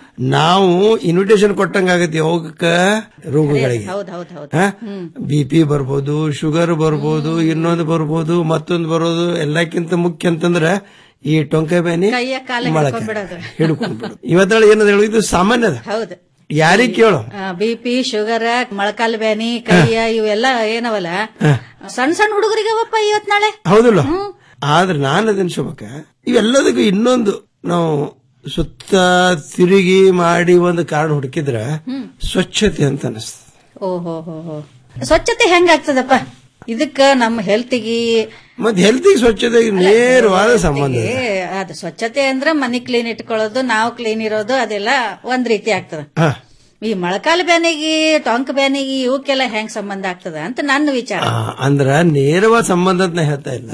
ನಾವು ಇನ್ವಿಟೇಷನ್ ಕೊಟ್ಟಂಗ ಆಗತ್ತೆ ಹೋಗಕ್ಕ ರೋಗಗಳಿಗೆ ಹೌದ್ ಹೌದ್ ಹೌದ್ ಬಿ ಪಿ ಬರ್ಬೋದು ಶುಗರ್ ಬರ್ಬೋದು ಇನ್ನೊಂದು ಬರ್ಬೋದು ಮತ್ತೊಂದು ಬರೋದು ಎಲ್ಲಕ್ಕಿಂತ ಮುಖ್ಯ ಅಂತಂದ್ರ ಈ ಟೊಂಕ ಬ್ಯಾನಿ ಕೈಯ ಕಾಲ ಮೊಳಕೆ ಹಿಡ್ಕೊಂಡ್ಬಿಡೋದು ಹಿಡ್ಕೊಂಡ್ಬಿಡು ಇವತ್ತಳ ಏನದ ಹೇಳು ಇದು ಸಾಮಾನ್ಯ ಅದ ಹೌದು ಯಾರಿಗ್ ಕೇಳು ಬಿ ಪಿ ಶುಗರ್ ಮೊಳಕಾಲ್ ಬ್ಯಾನಿ ಕೈಯ ಇವೆಲ್ಲ ಏನವಲ್ಲ ಸಣ್ಣ ಸಣ್ಣ ಹುಡುಗರಿಗೆ ಅವಪ್ಪ ಇವತ್ ನಾಳೆ ಹೌದಲ್ಲ ಆದ್ರೆ ನಾನು ಅದನ್ನ ಶೋಭಕ್ಕ ಇವೆಲ್ಲದಕ್ಕೂ ಇನ್ನೊಂದು ನಾವು ಸುತ್ತ ತಿರುಗಿ ಮಾಡಿ ಒಂದು ಕಾರಣ ಹುಡುಕಿದ್ರ ಸ್ವಚ್ಛತೆ ಅಂತ ಅನಿಸ್ತದೆ ಓಹೋ ಹೋ ಹೋ ಸ್ವಚ್ಛತೆ ಹೆಂಗಾಗ್ತದಪ್ಪ ಇದಕ್ಕ ನಮ್ಮ ಹೆಲ್ತಿಗೆ ಮತ್ತೆ ಹೆಲ್ತಿಗೆ ಸ್ವಚ್ಛತೆಗೆ ನೇರವಾದ ಸಂಬಂಧ ಇದೆ. ಅದು ಸ್ವಚ್ಛತೆ ಅಂದ್ರೆ ಮನಿ ಕ್ಲೀನ್ ಇಟ್ಕೊಳ್ಳೋದು ನಾವು ಕ್ಲೀನ್ ಇರೋದು ಅದೆಲ್ಲ ಒಂದ್ ರೀತಿ ಆಗ್ತದ ಹಾ. ಈ ಮೊಳಕಾಲ್ ಬ್ಯಾನಿಗೆ ಟೊಂಕ ಬ್ಯಾನಿಗೆ ಇವಕ್ಕೆಲ್ಲ ಹೆಂಗ್ ಸಂಬಂಧ ಆಗ್ತದ ಅಂತ ನನ್ನ ವಿಚಾರ ಆ, ಅಂದ್ರ ನೇರವಾದ ಸಂಬಂಧ ಅಂತ ನಾ ಹೇಳ್ತಾ ಇಲ್ಲ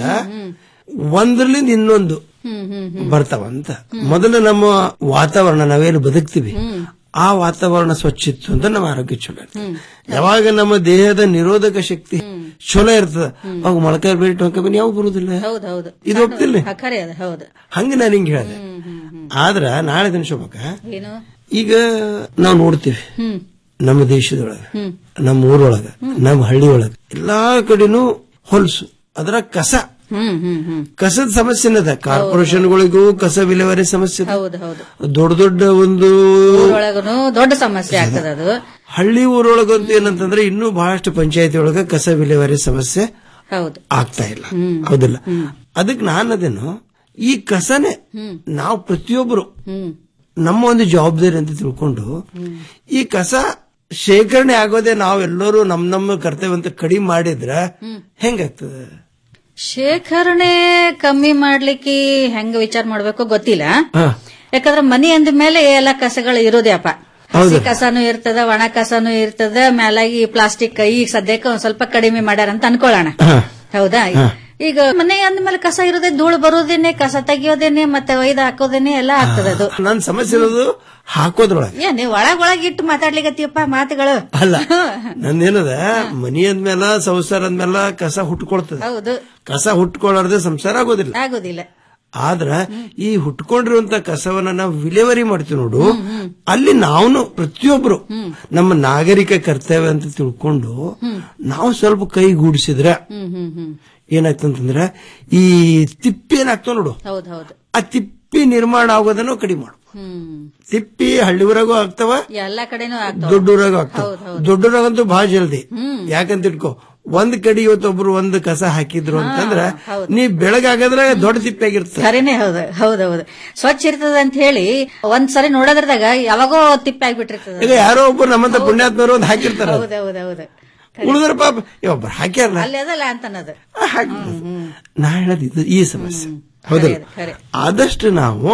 ಒಂದ್ರಲಿಂದ ಇನ್ನೊಂದು ಹ್ಮ್ ಹ್ಮ್ ಹ್ಮ್ ಬರ್ತಾವಂತ ಮೊದಲು ನಮ್ಮ ವಾತಾವರಣ ನಾವೇನು ಬದುಕ್ತಿವಿ ಆ ವಾತಾವರಣ ಸ್ವಚ್ಛ ಇತ್ತು ಅಂತ ನಮ್ಮ ಆರೋಗ್ಯ ಚಲೋ ಇರ್ತದೆ ಯಾವಾಗ ನಮ್ಮ ದೇಹದ ನಿರೋಧಕ ಶಕ್ತಿ ಚಲೋ ಇರ್ತದ ಅವಾಗ ಮೊಳಕಾಯಿ ಬೇರೆ ಟೊಂಕ ಬೇರೆ ಯಾವ ಬರುದಿಲ್ಲ ಹೌದ್ ಹೌದು ಇದು ಒಪ್ತಿಲ್ಲ ಹಾ, ಖರೆ ಅದ ಹೌದು ಹಂಗ ನಾನು ಹಿಂಗ ಹೇಳಿದೆ ಆದ್ರ ನಾಳೆ ದಿನ ಶೋಭಕ್ಕ ಏನು ಈಗ ನಾವು ನೋಡ್ತೀವಿ ಹ್ಮ್ ನಮ್ಮ ದೇಶದೊಳಗೆ ಹ್ಮ್ ನಮ್ಮ ಊರೊಳಗ ನಮ್ಮ ಹಳ್ಳಿ ಒಳಗ ಎಲ್ಲಾ ಕಡೆನೂ ಹೊಲಸು ಅದರ ಕಸ ಹ್ಮ್ ಹ್ಮ್ ಹ್ಮ್ ಕಸದ ಸಮಸ್ಯೆ ಅದ ಕಾರ್ಪೊರೇಷನ್ಗಳಿಗೂ ಕಸ ವಿಲೇವಾರಿ ಸಮಸ್ಯೆ ಅದ. ಹೌದು ಹೌದು ದೊಡ್ಡ ದೊಡ್ಡ ಒಂದು ಊರೊಳಗನು ದೊಡ್ಡ ಸಮಸ್ಯೆ ಆಗ್ತದ ಅದು ಹಳ್ಳಿ ಊರೊಳಗಂತೂ ಏನಂತಂದ್ರೆ ಇನ್ನೂ ಬಹಳಷ್ಟು ಪಂಚಾಯತಿ ಒಳಗ ಕಸ ವಿಲೇವಾರಿ ಸಮಸ್ಯೆ ಹೌದು ಆಗ್ತಾ ಇಲ್ಲ ಹೌದಿಲ್ಲ ಅದಕ್ಕೆ ನಾನು ಅದೇನು ಈ ಕಸನೇ ಹ್ಮ್ ನಾವು ಪ್ರತಿಯೊಬ್ಬರು ಹ್ಮ್ ನಮ್ಮ ಒಂದು ಜವಾಬ್ದಾರಿ ಅಂತ ತಿಳ್ಕೊಂಡು ಈ ಕಸ ಶೇಖರಣೆ ಆಗೋದೇ ನಾವೆಲ್ಲರೂ ನಮ್ ನಮ್ಮ ಕರ್ತವ್ಯ ಅಂತ ಕಡಿಮೆ ಮಾಡಿದ್ರೆ ಹೆಂಗಾಗ್ತದೆ ಶೇಖರಣೆ ಕಮ್ಮಿ ಮಾಡ್ಲಿಕ್ಕೆ ಹೆಂಗ ವಿಚಾರ ಮಾಡ್ಬೇಕು ಗೊತ್ತಿಲ್ಲ ಹಾ. ಯಾಕಂದ್ರೆ ಮನಿ ಅಂದ ಮೇಲೆ ಎಲ್ಲ ಕಸಗಳು ಇರೋದ್ಯಪ್ಪ ಹಸಿ ಕಸನೂ ಇರ್ತದ ಒಣ ಕಸನೂ ಇರ್ತದ ಮೇಲಾಗಿ ಪ್ಲಾಸ್ಟಿಕ್ ಈಗ ಸದ್ಯಕ್ಕೆ ಒಂದ್ ಸ್ವಲ್ಪ ಕಡಿಮೆ ಮಾಡ್ಯಾರ ಅಂತ ಅನ್ಕೊಳ್ಳೋಣ ಹೌದಾ ಈಗ ಮನೆ ಅಂದ್ಮೇಲೆ ಕಸ ಇರೋದೇ ಧೂಳು ಬರೋದೇನೆ ಕಸ ತೆಗಿಯೋದೇನೆ ಮತ್ತೆ ಒಯ್ದು ಹಾಕೋದೇನೆ ಎಲ್ಲ ಆಗ್ತದ ಅದು ನನ್ ಸಮಸ್ಯೆ ಇರೋದು ಹಾಕೋದ್ರೊಳಗೆ ಏನ್ ನೀವು ಒಳಗ್ ಒಳಗ್ ಇಟ್ಟು ಮಾತಾಡ್ಲಿಕತ್ತೀಯಪ್ಪ ಮಾತುಗಳು ಅಲ್ಲ ನಂದೇನದ ಮನಿ ಅಂದ್ಮೇಲೆ ಸಂಸಾರ ಅಂದ್ಮೇಲೆ ಕಸ ಹುಟ್ಕೊಳ್ತದೆ ಹೌದು ಕಸ ಹುಟ್ಕೊಳ್ಳಾರ್ದೆ ಸಂಸಾರ ಆಗೋದಿಲ್ಲ ಆಗೋದಿಲ್ಲ ಆದ್ರ ಈ ಹುಟ್ಕೊಂಡಿರುವಂತ ಕಸವನ್ನ ನಾವು ವಿಲೇವರಿ ಮಾಡ್ತೀವಿ ನೋಡು ಅಲ್ಲಿ ನಾವು ಪ್ರತಿಯೊಬ್ರು ನಮ್ಮ ನಾಗರಿಕ ಕರ್ತವ್ಯ ಅಂತ ತಿಳ್ಕೊಂಡು ನಾವು ಸ್ವಲ್ಪ ಕೈಗೂಡಿಸಿದ್ರೆ ಹ್ಮ್ ಹ್ಮ್ ಹ್ಮ್ ಏನಾಗ್ತಂತಂದ್ರೆ ಈ ತಿಪ್ಪಿ ಏನಾಗ್ತಾವ ನೋಡು ಹೌದ್ ಹೌದು ಆ ತಿಪ್ಪಿ ನಿರ್ಮಾಣ ಆಗೋದನ್ನು ಕಡಿಮೆ ಮಾಡು ಹ್ಮ್ ತಿಪ್ಪಿ ಹಳ್ಳಿವರೆಗೂ ಆಗ್ತಾವ ಎಲ್ಲ ಕಡೆನೂ ಆಗ್ತಾವ ದೊಡ್ಡೂರಾಗ ಆಗ್ತಾವ ಹೌದ್ ಹೌದು ದೊಡ್ಡೂರಾಗಂತೂ ಬಹಳ ಜಲ್ದಿ ಹ್ಮ್. ಯಾಕಂತ ಇಟ್ಕೋ ಒಂದ್ ಕಡೆ ಇವತ್ತೊಬ್ರು ಒಂದ್ ಕಸ ಹಾಕಿದ್ರು ಅಂತಂದ್ರ ಹೌದು. ನೀ ಬೆಳಗಾಗದ್ರ ದೊಡ್ಡ ತಿಪ್ಪಿ ಆಗಿರ್ತದೆ ಖರೇನೆ ಹೌದು ಹೌದೌದು ಸ್ವಚ್ಛ ಇರ್ತದ ಅಂತ ಹೇಳಿ ಒಂದ್ ಸರಿ ನೋಡೋದ್ರದಾಗ ಯಾವಾಗೋ ತಿಪ್ಪೆ ಆಗ್ಬಿಟ್ಟಿರ್ತದ ಈಗ ಯಾರೋ ಒಬ್ರು ನಮ್ಮಂತ ಪುಣ್ಯಾತ್ಮರು ಒಂದ್ ಹಾಕಿರ್ತಾರ ಹೌದೌದೌದು ಉಳಿದ್ರ ಪಾಪ ಒಬ್ರು ಹಾಕ್ಯಾರಲ್ಲ ಅಲ್ಲಿ ಅದಲ್ಲ ಅಂತನದು ನಾ ಹೇಳದ್ ಇದು ಈ ಸಮಸ್ಯೆ ಹೌದಲ್ಲ ಖರೆ ಆದಷ್ಟು ನಾವು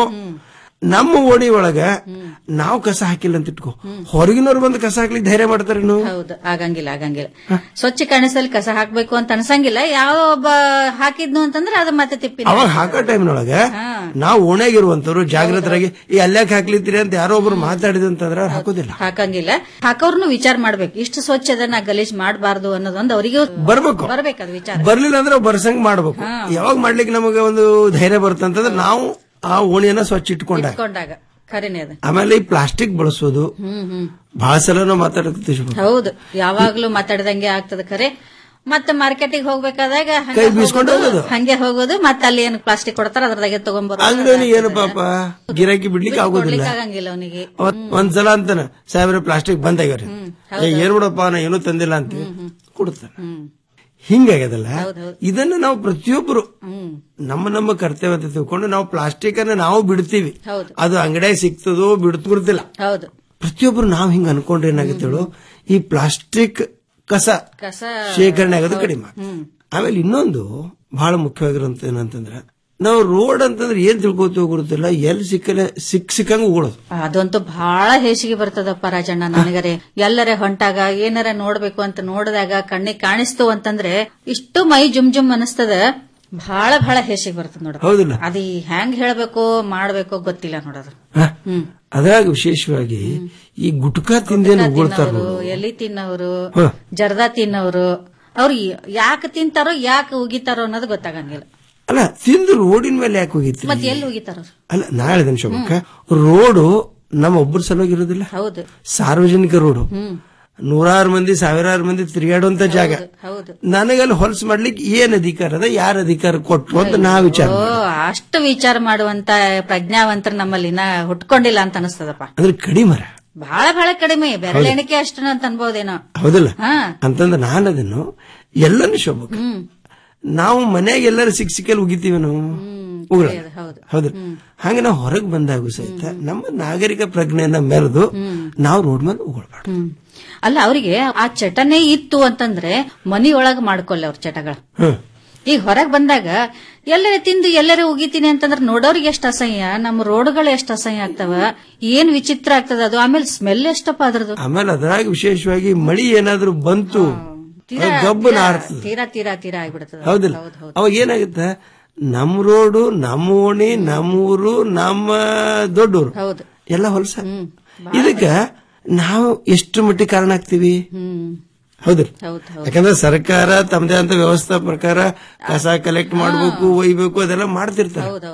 ನಮ್ಮ ಓಣಿ ಒಳಗ ನಾವು ಕಸ ಹಾಕಿಲ್ಲ ಅಂತ ಇಟ್ಕೋ ಹೊರಗಿನವ್ರು ಬಂದು ಕಸ ಹಾಕ್ಲಿಕ್ಕೆ ಧೈರ್ಯ ಮಾಡ್ತಾರೇನು ಹೌದು ಆಗಂಗಿಲ್ಲ ಆಗಂಗಿಲ್ಲ ಸ್ವಚ್ಛ ಕಾಣಿಸಲ್ಲಿ ಕಸ ಹಾಕ್ಬೇಕು ಅಂತ ಅನ್ಸಂಗಿಲ್ಲ ಯಾವ ಒಬ್ಬ ಹಾಕಿದ್ನು ಅಂತಂದ್ರೆ ಅದು ಮತ್ತೆ ತಿಪ್ಪಿ ಅವಾಗ ಹಾಕೋ ಟೈಮ್ನೊಳಗ ನಾವು ಓಣ್ಯಾಗಿರುವಂತವ್ರು ಜಾಗೃತರಾಗಿ ಈ ಅಲ್ಯಾಕ್ ಹಾಕ್ಲಿತ್ತೀರಿ ಅಂತ ಯಾರೋ ಒಬ್ರು ಮಾತಾಡಿದ ಅಂತಂದ್ರೆ ಅವ್ರು ಹಾಕೋದಿಲ್ಲ ಹಾಕಂಗಿಲ್ಲ ಹಾಕೋರ್ನು ವಿಚಾರ ಮಾಡ್ಬೇಕು ಇಷ್ಟು ಸ್ವಚ್ಛ ಅದ ನಾ ಗಲೀಜ್ ಮಾಡಬಾರ್ದು ಅನ್ನೋದೊಂದು ಅವರಿಗೂ ಬರ್ಬೇಕು ಬರ್ಬೇಕದು ವಿಚಾರ ಬರ್ಲಿಲ್ಲ ಅಂದ್ರೆ ಬರ್ಸಂಗ್ ಮಾಡ್ಬೇಕು ಯಾವಾಗ ಮಾಡ್ಲಿಕ್ಕೆ ನಮಗೆ ಒಂದು ಧೈರ್ಯ ಬರುತ್ತಂತಂದ್ರೆ ನಾವು ಆ ಓಣಿಯನ್ನ ಸ್ವಚ್ಛ ಇಟ್ಕೊಂಡಾಗ ಇಟ್ಕೊಂಡಾಗ ಖರೇನೆ ಅದು ಆಮೇಲೆ ಈ ಪ್ಲಾಸ್ಟಿಕ್ ಬಳಸೋದು ಹ್ಮ್ ಹ್ಮ್ ಬಹಳ ಸಲ ನಾವು ಮಾತಾಡಕತ್ತೀವಿ ಹೌದು ಯಾವಾಗ್ಲೂ ಮಾತಾಡಿದಂಗೆ ಆಗ್ತದ ಖರೆ ಮತ್ತೆ ಮಾರ್ಕೆಟಿಗೆ ಹೋಗ್ಬೇಕಾದಾಗ ಹಂಗೆ ಕೈ ಬೀಸ್ಕೊಂಡು ಹೋಗೋದು, ಹೋಗೋದು. ಹಂಗೆ ಹೋಗೋದು ಮತ್ತೆ ಅಲ್ಲಿ ಏನು ಪ್ಲಾಸ್ಟಿಕ್ ಕೊಡ್ತಾರ ಅದ್ರದಾಗೆ ತಗೊಂಡ್ಬರೋದು ಅಂಗಡಿ ಏನು ಪಾಪ ಗಿರಾಕಿ ಬಿಡ್ಲಿಕ್ಕೆ ಆಗೋದಿಲ್ಲ ಕೊಡ್ಲಿಕ್ಕೆ ಆಗಂಗಿಲ್ಲ ಅವನಿಗೆ ಅವತ್ ಒಂದ್ಸಲ ಅಂತಾನ ಸಾವಿರ ಪ್ಲಾಸ್ಟಿಕ್ ಬಂದ್ ಆಗ್ಯಾರ ಏ, ಏನ್ ಬಿಡಪ್ಪ ನಾ ಏನೂ ತಂದಿಲ್ಲ ಅಂತ ಕೊಡ್ತಾನ ಹಿಂಗಾಗ್ಯದಲ್ಲ ಇದನ್ನ ನಾವು ಪ್ರತಿಯೊಬ್ಬರು ನಮ್ಮ ನಮ್ಮ ಕರ್ತವ್ಯ ಅಂತ ತಿಳ್ಕೊಂಡು ನಾವು ಪ್ಲಾಸ್ಟಿಕ್ ಅನ್ನ ನಾವು ಬಿಡ್ತೀವಿ ಹೌದು ಅದು ಅಂಗಡಿಯಾಗ ಸಿಗ್ತದೋ ಬಿಡ್ತಿರ್ತಿಲ್ಲ ಹೌದು ಪ್ರತಿಯೊಬ್ರು ನಾವು ಹಿಂಗ ಅನ್ಕೊಂಡ್ರೆ ಏನಾಗುತ್ತೆ ಹೇಳು ಈ ಪ್ಲಾಸ್ಟಿಕ್ ಕಸ ಕಸ ಶೇಖರಣೆ ಆಗೋದು ಹೌದು. ಕಡಿಮೆ ಆಗ್ತದೆ. ಹ್ಮ್ ಆಮೇಲೆ ಇನ್ನೊಂದು ಬಹಳ ಮುಖ್ಯವಾಗಿರುವಂತ ಏನಂತಂದ್ರೆ ನಾವು ರೋಡ್ ಅಂತಂದ್ರೆ ಏನ್ ತಿಳ್ಕೊತೀವಿ ಗೊತ್ತಿಲ್ಲ ಎಲ್ಲಿ ಸಿಕ್ಕಲ್ಲ ಸಿಕ್ ಸಿಕ್ಕಂಗ ಉಗುಳೋದು ಅದಂತೂ ಬಹಳ ಹೇಸಿಗೆ ಬರ್ತದಪ್ಪ ರಾಜಣ್ಣ ನನಗರೆ ಎಲ್ಲರೇ ಹೊಂಟಾಗ ಏನಾರ ನೋಡ್ಬೇಕು ಅಂತ ನೋಡಿದಾಗ ಕಣ್ಣಿಗೆ ಕಾಣಿಸ್ತು ಅಂತಂದ್ರೆ ಇಷ್ಟು ಮೈ ಜುಮ್ ಜುಮ್ ಅನಿಸ್ತದ ಬಹಳ ಬಹಳ ಹೇಸಿಗೆ ಬರ್ತದ ನೋಡ ಹೌದಿಲ್ಲ ಅದು ಹೆಂಗ್ ಹೇಳ್ಬೇಕೋ ಮಾಡ್ಬೇಕೋ ಗೊತ್ತಿಲ್ಲ ನೋಡೋದು ಹ್ಮ್ ಅದ್ರಾಗ ವಿಶೇಷವಾಗಿ ಈ ಗುಟ್ಕಾ ತಿಂದೇನು ಉಗುಳ್ತಾರ ತಿನ್ನೋರು ಎಲಿ ತಿನ್ನೋರು ಹ. ಜರ್ದಾ ತಿನ್ನೋರು ಅವ್ರು ಯಾಕೆ ತಿಂತಾರೋ ಯಾಕೆ ಉಗಿತಾರೋ ಅನ್ನೋದು ಗೊತ್ತಾಗಂಗಿಲ್ಲ ಅಲ್ಲ ತಿಂದು ರೋಡಿನ ಮೇಲೆ ಯಾಕೆ ಹೋಗಿತ್ರಿ ಮತ್ತೆ ಎಲ್ಲಿ ಉಗಿತಾರ ಅವ್ರು? ಅಲ್ಲ ನಾ ಹೇಳಿದೇನೆ ಶೋಭಕ್ಕ ರೋಡು ನಮ್ಮ ಒಬ್ಬರ ಸಲುವಾಗಿ ಇರೋದಿಲ್ಲ ಹೌದು ಸಾರ್ವಜನಿಕ ರೋಡು ಹ್ಮ್ ನೂರಾರು ಮಂದಿ ಸಾವಿರಾರು ಮಂದಿ ತಿರುಗಾಡುವಂತ ಜಾಗ ಹೌದು ನನಗಲ್ಲಿ ಹೊಲಸು ಮಾಡ್ಲಿಕ್ಕೆ ಏನ್ ಅಧಿಕಾರ ಅದ ಯಾರ ಅಧಿಕಾರ ಕೊಟ್ರು ಅಂತ ನಾ ವಿಚಾರ ಓ ಮಾಡ್ದೆ. ಅಷ್ಟು ವಿಚಾರ ಮಾಡುವಂತ ಪ್ರಜ್ಞಾವಂತರ ನಮ್ಮಲ್ಲಿ ಇನ್ನ ಹುಟ್ಕೊಂಡಿಲ್ಲ ಅಂತ ಅನಿಸ್ತದಪ್ಪ ಅಂದ್ರೆ ಕಡಿಮರ ಬಹಳ ಬಹಳ ಕಡಿಮೆ ಬೆರಳೆಣಿಕೆ ಅಷ್ಟು ಅಂತ ಅನ್ಬೋದೇನೋ ಹೌದಲ್ಲ ಹಾ ಅಂತಂದ್ರೆ ನಾನು ಅದನ್ನು ಎಲ್ಲನೂ ಶೋಭಕ್ಕ ಹ್ಮ್ ನಾವು ಮನ್ಯಾಗ ಎಲ್ಲರೂ ಸಿಕ್ ಸಿಕ್ಕಲ್ಲಿ ಉಗಿತೀವಿ ನಾವು ಉಗುಳ ಹೌದು ಹೌದು ಹಂಗ ನಾವು ಹೊರಗೆ ಬಂದಾಗೂ ಸಹಿತ ನಮ್ಮ ನಾಗರಿಕ ಪ್ರಜ್ಞೆಯನ್ನ ಮೆರೆದು ನಾವು ರೋಡ್ ಮೇಲೆ ಉಗುಳ್ಬಾರ್ದು ಹ್ಮ್ ಅಲ್ಲ ಅವರಿಗೆ ಆ ಚಟನೇ ಇತ್ತು ಅಂತಂದ್ರೆ ಮನಿಯೊಳಗ ಮಾಡ್ಕೊಲ್ಲ ಅವ್ರ ಚಟಗಳ ಹ್ಮ್ ಈಗ ಹೊರಗ್ ಬಂದಾಗ ಎಲ್ಲರೇ ತಿಂದು ಎಲ್ಲರೇ ಉಗಿತೀನಿ ಅಂತಂದ್ರೆ ನೋಡೋರಿಗೆ ಎಷ್ಟು ಅಸಹ್ಯ ನಮ್ಮ ರೋಡ್ಗಳು ಎಷ್ಟು ಅಸಹ್ಯ ಆಗ್ತಾವ ಏನ್ ವಿಚಿತ್ರ ಆಗ್ತದ ಅದು ಆಮೇಲೆ ಸ್ಮೆಲ್ ಎಷ್ಟಪ್ಪ ಅದ್ರದ್ದು ಆಮೇಲೆ ಅದ್ರಾಗ ವಿಶೇಷವಾಗಿ ಮಳಿ ಏನಾದ್ರೂ ಬಂತು ತೀರಾ ಅದು ಗಬ್ಬು ತೀರಾ- ನಾರ್ತದೆ ತೀರಾ ತೀರಾ ತೀರಾ ಆಗ್ಬಿಡ್ತದ ಹೌದಿಲ್ಲ ಅವಾಗ ಏನಾಗುತ್ತೆ ನಮ್ಮ ರೋಡು ನಮ್ಮ ಓಣಿ ನಮ್ಮ ಊರು ನಮ್ಮ ದೊಡ್ಡೂರು ಹೌದು ಎಲ್ಲ ಹೊಲಸ ಇದಕ್ಕ ನಾವು ಎಷ್ಟು ಮಟ್ಟಿಗೆ ಕಾರಣ ಆಗ್ತೀವಿ ಹ್ಮ್ ಹೌದಿಲ್ಲ ಹೌದು ಹೌದು ಯಾಕಂದ್ರೆ ಸರ್ಕಾರ ತಮ್ಮದೇ ಅಂತ ವ್ಯವಸ್ಥೆ ಪ್ರಕಾರ ಕಸ ಕಲೆಕ್ಟ್ ಮಾಡ್ಬೇಕು ಒಯ್ಬೇಕು ಅದೆಲ್ಲ ಮಾಡ್ತಿರ್ತಾರೆ ಹೌದೌದು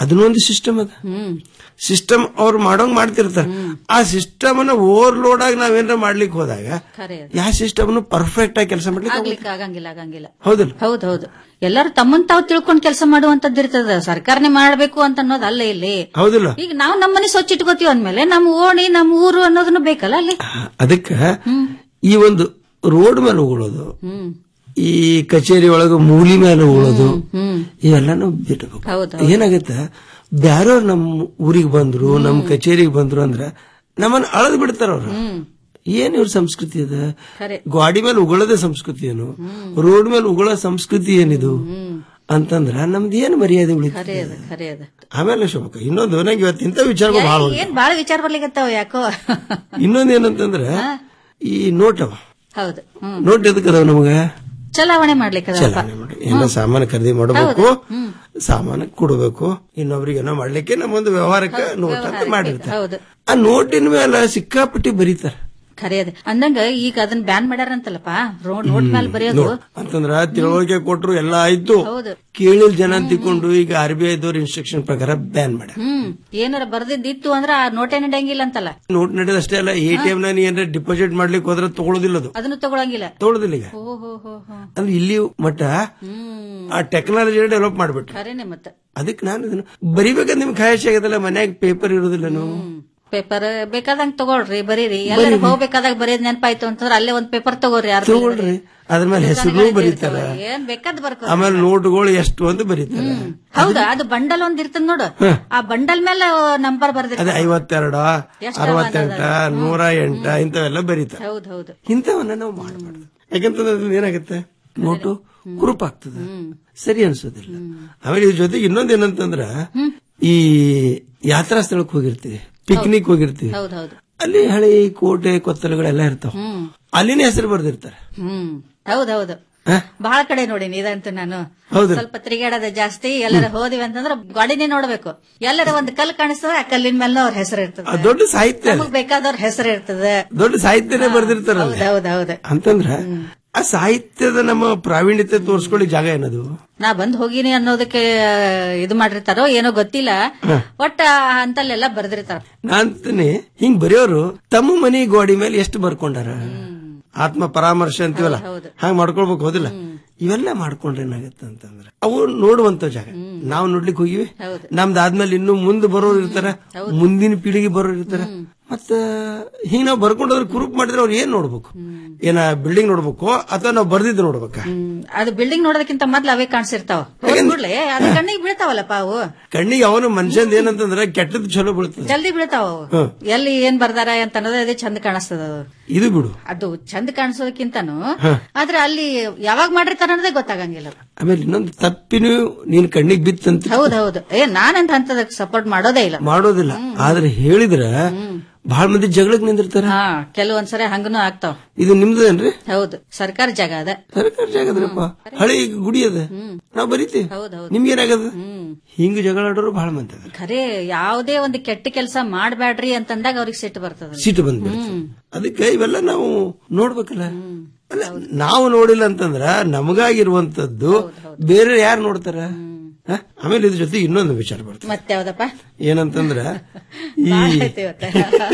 ಅದನ್ನೊಂದು ಸಿಸ್ಟಮ್ ಅದ ಹ್ಮ್ ಸಿಸ್ಟಮ್ ಅವ್ರು ಮಾಡೋಂಗ್ ಮಾಡ್ತಿರ್ತಾರೆ ಆ ಸಿಸ್ಟಮ್ ಅನ್ನ ಓವರ್ಲೋಡ್ ಆಗಿ ನಾವೇನಾರ ಮಾಡ್ಲಿಕ್ಕೆ ಹೋದಾಗ ಖರೆ ಅದು. ಯಾವ ಸಿಸ್ಟಮ್ ಪರ್ಫೆಕ್ಟ್ ಆಗಿ ಕೆಲಸ ಮಾಡ್ಲಿಕ್ಕೆ ಆಗೋದಿಲ್ಲ. ಆಗ್ಲಿಕ್ಕೆ ಆಗಂಗಿಲ್ಲ ಆಗಂಗಿಲ್ಲ ಹೌದಲ್ಲ ಹೌದ್ ಹೌದು ಎಲ್ಲರೂ ತಮ್ಮನ್ ತಾವು ತಿಳ್ಕೊಂಡ್ ಕೆಲಸ ಮಾಡುವಂತದ್ದು ಇರ್ತದ ಸರ್ಕಾರನೇ ಮಾಡ್ಬೇಕು ಅಂತ ಅನ್ನೋದು ಅಲ್ಲ ಇಲ್ಲಿ ಹೌದಿಲ್ಲ ಈಗ ನಾವು ನಮ್ಮನೆ ಸ್ವಚ್ಛ ಇಟ್ಕೋತೀವಿ ಅಂದ್ಮೇಲೆ ನಮ್ಮ ಓಣಿ ನಮ್ಮ ಊರು ಅನ್ನೋದನ್ನು ಬೇಕಲ್ಲ ಅಲ್ಲಿ ಅದಕ್ಕ ಈ ಒಂದು ರೋಡ್ ಮೇಲೆ ಉಗುಳೋದು ಹ್ಮ್ ಈ ಕಚೇರಿ ಒಳಗ ಮೂಲಿ ಮೇಲೆ ಉಗುಳೋದು ಹ್ಮ್ ಇವೆಲ್ಲಾನು ಬಿಡಬೇಕು ಹೌದು ಏನಾಗತ್ತ ಬ್ಯಾರವ್ರು ನಮ್ ಊರಿಗೆ ಬಂದ್ರು ನಮ್ ಕಚೇರಿಗೆ ಬಂದ್ರು ಅಂದ್ರ ನಮ್ಮನ್ನ ಅಳದ್ ಬಿಡ್ತಾರ ಅವ್ರು ಹ್ಮ್ ಏನ್ ಇವ್ರ ಸಂಸ್ಕೃತಿ ಅದ ಖರೆ ಗಾಡಿ ಮೇಲೆ ಉಗುಳದ ಸಂಸ್ಕೃತಿ ಏನು ರೋಡ್ ಮೇಲೆ ಉಗುಳೋ ಸಂಸ್ಕೃತಿ ಏನಿದು ಅಂತಂದ್ರ ನಮ್ದು ಏನ್ ಮರ್ಯಾದೆ ಉಳಿತ ಖರೆ ಅದ ಖರೆ ಅದ ಆಮೇಲೆ ಶೋಭಕ ಇನ್ನೊಂದು ನಂಗೆ ಇವತ್ತು ಇಂಥ ವಿಚಾರಗಳು ಭಾಳ ಉಂಟು. ಏನ್ ಬಾಳ ವಿಚಾರ ಬರ್ಲಿಕತ್ತಾವ ಯಾಕೋ ಇನ್ನೊಂದ್ ಏನಂತಂದ್ರ ಈ ನೋಟ್ ಅವ ಹೌದು ಹ್ಮ್ ನೋಟ್ ಎದಕ್ ಅದಾವ ನಮಗ ಚಲಾವಣೆ ಮಾಡ್ಲಿಕ್ಕದಪ್ಪ ಚಲಾವಣೆ ಮಾಡಿ ಎಲ್ಲ ಸಾಮಾನು ಖರೀದಿ ಮಾಡಬೇಕು ಸಾಮಾನು ಕೊಡಬೇಕು ಇನ್ನೊಬ್ರಿಗೆ ಏನೋ ಮಾಡ್ಲಿಕ್ಕೆ ನಮ್ಮೊಂದು ವ್ಯವಹಾರಕ್ಕೆ ನೋಟ್ ಅಂತ ಮಾಡಿರ್ತಾರೆ ಹೌದು ಆ ನೋಟಿನ ಮೇಲೆ ಸಿಕ್ಕಾಪಟ್ಟಿ ಬರೀತಾರೆ ಖರೆ ಅದ ಅಂದಂಗ ಈಗ ಅದನ್ನ ಬ್ಯಾನ್ ಮಾಡ್ಯಾರಂತಲ್ಲಪ್ಪ ರೋಡ್ ನೋಟ್ ಮೇಲೆ ಬರೆಯೋದು ನೋಡ್. ಅಂತಂದ್ರ ತಿಳುವಳಿಕೆ ಕೊಟ್ರು ಎಲ್ಲ ಆಯ್ತು ಹೌದು ಕೇಳಿಲ್ ಜನ ತಿಳ್ಕೊಂಡು ಈಗ ಆರ್ ಬಿ ಐದವ್ರ ಇನ್ಸ್ಟ್ರಕ್ಷನ್ ಪ್ರಕಾರ ಬ್ಯಾನ್ ಮಾಡ್ಯಾರ ಹ್ಮ್ ಏನಾರ ಬರ್ದಿದ್ದಿತ್ತು ಅಂದ್ರ ಆ ನೋಟೇನ ಇಡಂಗಿಲ್ಲ ಅಂತಲ್ಲ ನೋಟ್ ನಡೆದ ಅಷ್ಟೇ ಅಲ್ಲ ಎ ಟಿ ಎಂ ನ ನೀ ಏನಾರ ಡಿಪಾಸಿಟ್ ಮಾಡ್ಲಿಕ್ಕೆ ಹೋದ್ರೆ ತಗೊಳ್ಳೋದಿಲ್ಲ ಅದು ಅದನ್ನು ತಗೊಳಂಗಿಲ್ಲ ತಗೊಳ್ಳೋದಿಲ್ಲ ಈಗ ಓ ಹೋ ಹೋ ಹೋ ಅಂದ್ರೆ ಇಲ್ಲಿ ಮಟ್ಟ ಆ ಟೆಕ್ನಾಲಜಿ ಡೆವಲಪ್ ಮಾಡ್ಬಿಟ್ರು ಖರೇನೆ ಮತ್ತ ಅದಕ್ಕೆ ನಾನು ಇದನ್ನ ಬರಿಬೇಕಂತ ನಿಮ್ಗೆ ಖಾಯಶ್ ಆಗದಲ್ಲ ಮನ್ಯಾಗ ಪೇಪರ್ ಇರೋದಿಲ್ಲ ನಾವು ಪೇಪರ್ ಬೇಕಾದಂಗ ತಗೊಳ್ರಿ ಬರೀರಿ ಎಲ್ಲರೂ ಹೋಗ್ಬೇಕಾದಾಗ ಬರೆಯೋದ್ ನೆನಪಾಯ್ತು ಅಂತಂದ್ರೆ ಅಲ್ಲೇ ಒಂದ್ ಪೇಪರ್ ತಗೋರಿ ಯಾರು ತಗೊಳ್ರಿ ಅದ್ರ ಮೇಲೆ ಹೆಸರು ಬರೀತಾರ ಏನ್ ಬೇಕಾದ್ ಬರ್ಕೋ ಆಮೇಲೆ ನೋಟ್ಗಳು ಎಷ್ಟು ಅಂತ ಬರೀತಾರೆ ಹೌದಾ ಅದು ಬಂಡಲ್ ಒಂದ್ ಇರ್ತದ ನೋಡು ಆ ಬಂಡಲ್ ಮೇಲೆ ನಂಬರ್ ಅದೇ ಬರ್ದಿರ್ತಾರೆ ಐವತ್ತೆರಡ ಎಷ್ಟವ ಅರವತ್ತೆಂಟ ನೂರ ಎಂಟ ಇಂಥವೆಲ್ಲ ಬರೀತಾರೆ ಹೌದ್ ಹೌದು ಇಂಥವನ್ನ ನಾವು ಮಾಡಬಾರ್ದು ಯಾಕಂತಂದ್ರೆ ಅದ್ರಲ್ಲಿ ಏನಾಗುತ್ತೆ ನೋಟು ಕುರುಪ್ ಆಗ್ತದೆ ಸರಿ ಅನ್ಸೋದಿಲ್ಲ ಆಮೇಲೆ ಇದ್ರ ಜೊತೆಗೆ ಇನ್ನೊಂದ್ ಏನಂತಂದ್ರ ಈ ಯಾತ್ರಾ ಸ್ಥಳಕ್ಕೆ ಹೋಗಿರ್ತೀವಿ ಪಿಕ್ನಿಕ್ ಹೋಗಿರ್ತೀವಿ ಹೌದ್ ಹೌದು ಅಲ್ಲಿ ಹಳಿ ಕೋಟೆ ಕೊತ್ತಲಗಳೆಲ್ಲ ಇರ್ತಾವ ಹ್ಮ್ ಅಲ್ಲಿನೇ ಹೆಸರು ಬರ್ದಿರ್ತಾರೆ ಹ್ಮ್ ಹೌದ್ ಹೌದು ಹ? ಬಹಳ ಕಡೆ ನೋಡಿನಿ ಇದಂತೂ ನಾನು ಹೌದು. ಸ್ವಲ್ಪ ತಿರುಗಾಡೋದ ಜಾಸ್ತಿ ಎಲ್ಲರ ಹೋದಿವಿ ಅಂತಂದ್ರೆ ಗಾಡಿನೇ ನೋಡ್ಬೇಕು ಎಲ್ಲರ ಒಂದ್ ಕಲ್ ಕಾಣಿಸ್ತದ ಆ ಕಲ್ಲಿನ ಮೇಲೆ ಅವ್ರ ಹೆಸರು ಇರ್ತದೆ ಆ ದೊಡ್ಡ ಸಾಹಿತ್ಯ ನಮಗ್ ಬೇಕಾದವ್ರ ಹೆಸರು ಇರ್ತದೆ ದೊಡ್ಡ ಸಾಹಿತ್ಯನೇ ಬರ್ದಿರ್ತಾರಲ್ಲ ಹೌದ್ ಹೌದ್ ಅಂತಂದ್ರ ಆ ಸಾಹಿತ್ಯದ ನಮ್ಮ ಪ್ರಾವೀಣ್ಯತೆ ತೋರಿಸ್ಕೊಳ್ಳಿ ಜಾಗ ಏನದು ನಾ ಬಂದ್ ಹೋಗಿನಿ ಅನ್ನೋದಕ್ಕೆ ಆ, ಇದು ಮಾಡಿರ್ತಾರೋ ಏನೋ ಗೊತ್ತಿಲ್ಲ ಒಟ್ಟ ಅಂತಲ್ಲೆಲ್ಲ ಬರ್ದಿರ್ತಾರ ನಾನ್ತಾನೆ ಹಿಂಗ್ ಬರೆಯೋರು ತಮ್ಮ ಮನೆ ಗೋಡಿ ಮೇಲೆ ಎಷ್ಟು ಬರ್ಕೊಂಡಾರ ಆತ್ಮ ಪರಾಮರ್ಶೆ ಅಂತೀವಲ್ಲ ಹಾಗೆ ಮಾಡ್ಕೊಳ್ಬೇಕು ಹೋದಿಲ್ಲ ಇವೆಲ್ಲ ಮಾಡ್ಕೊಂಡ್ರೆ ಏನಾಗತ್ತೆ ಅಂತಂದ್ರೆ ಅವು ನೋಡುವಂತ ಜಾಗ ನಾವು ನೋಡ್ಲಿಕ್ಕೆ ಹೋಗಿವಿ ನಮ್ದಾದ್ಮೇಲೆ ಇನ್ನು ಮುಂದೆ ಬರೋರು ಇರ್ತಾರ ಮುಂದಿನ ಪೀಳಿಗೆ ಬರೋರು ಇರ್ತಾರ ಮತ್ತ ಹಿಂಗ್ ನಾವು ಬರ್ಕೊಂಡೋದ್ರೆ ಕುರುಪ್ ಮಾಡಿದ್ರೆ ಅವ್ರು ಏನ್ ನೋಡ್ಬೇಕು ಏನ ಬಿಲ್ಡಿಂಗ್ ನೋಡ್ಬೇಕು ಅಥವಾ ನಾವು ಬರ್ದಿದ್ದು ನೋಡ್ಬೇಕಾ ಅದು ಬಿಲ್ಡಿಂಗ್ ನೋಡೋದಕ್ಕಿಂತ ಮೊದ್ಲು ಅವೇ ಕಾಣಿಸಿರ್ತಾವ ಕೂಡ್ಲೆ ಅದು ಕಣ್ಣಿಗೆ ಬೀಳ್ತಾವಲ್ಲಪ್ಪ ಅವು ಕಣ್ಣಿಗೆ ಅವನು ಮನುಷ್ಯಂದ ಏನಂತಂದ್ರೆ ಕೆಟ್ಟದ್ದು ಚಲೋ ಬೀಳ್ತದೆ ಜಲ್ದಿ ಬೀಳ್ತಾವ ಅವು ಹ್ಮ್. ಎಲ್ಲಿ ಏನ್ ಬರ್ದಾರ ಅಂತ ಅನ್ನೋದು ಅದೇ ಚಂದ ಕಾಣಿಸ್ತದ ಅದು ಇದು ಬಿಡು ಅದು ಚಂದ ಕಾಣಿಸೋದಕ್ಕಿಂತನೂ ಹ. ಆದ್ರೆ ಅಲ್ಲಿ ಯಾವಾಗ ಮಾಡಿರ್ತಾರ ಅನ್ನೋದೇ ಗೊತ್ತಾಗಂಗಿಲ್ಲ ಆಮೇಲೆ ಇನ್ನೊಂದು ತಪ್ಪಿನೂ ನೀನ್ ಕಣ್ಣಿಗೆ ಬಿತ್ತಂತ ಹೌದೌದು ಏ ನಾನಂತ ಅಂತದಕ್ಕೆ ಸಪೋರ್ಟ್ ಮಾಡೋದೇ ಇಲ್ಲ ಮಾಡೋದಿಲ್ಲ ಆದ್ರೆ ಹೇಳಿದ್ರ ಬಹಳ ಮಂದಿ ಜಗಳಕ್ಕೆ ನಿಂದಿರ್ತಾರ ಹಾ ಕೆಲವೊಂದ್ಸರಿ ಹಂಗನೂ ಆಗ್ತಾವ ಇದು ನಿಮ್ದೇನ್ರಿ ಹೌದು ಸರ್ಕಾರಿ ಜಾಗ ಅದ ಸರ್ಕಾರ ಜಾಗದ್ರಪ್ಪ ಹಳೆ ಗುಡಿ ಅದ ನಾವ್ ಬರೀತೀವಿ ಹೌದೌದು ನಿಮ್ಗೇನಾಗದ ಹಿಂಗ ಜಗಳ ಆಡೋರು ಬಹಳ ಮಂದಿ ಅದಾರ ಖರೆ ಯಾವುದೇ ಒಂದು ಕೆಟ್ಟ ಕೆಲಸ ಮಾಡ್ಬ್ಯಾಡ್ರಿ ಅಂತಂದಾಗ ಅವ್ರಿಗೆ ಸಿಟ್ಟು ಬರ್ತದ ಸಿಟ್ಟು ಬಂದ್ಬಿಡ್ತು ಅದಕ್ಕೆ ಇವೆಲ್ಲ ನಾವು ನೋಡ್ಬೇಕಲ್ಲ ಅಲ್ಲ ನಾವು ನೋಡಿಲ್ಲ ಅಂತಂದ್ರ ನಮಗಾಗಿರುವಂತದ್ದು ಬೇರೆ ಯಾರು ನೋಡ್ತಾರ ಹ? ಆಮೇಲೆ ಇದ್ರ ಜೊತೆ ಇನ್ನೊಂದು ವಿಚಾರ ಬರ್ತದೆ ಮತ್ತೆ ಯಾವ್ದಪ್ಪ ಏನಂತಂದ್ರ ಈ ಬಾಳ್ ಐತೆ ಇವತ್ತ.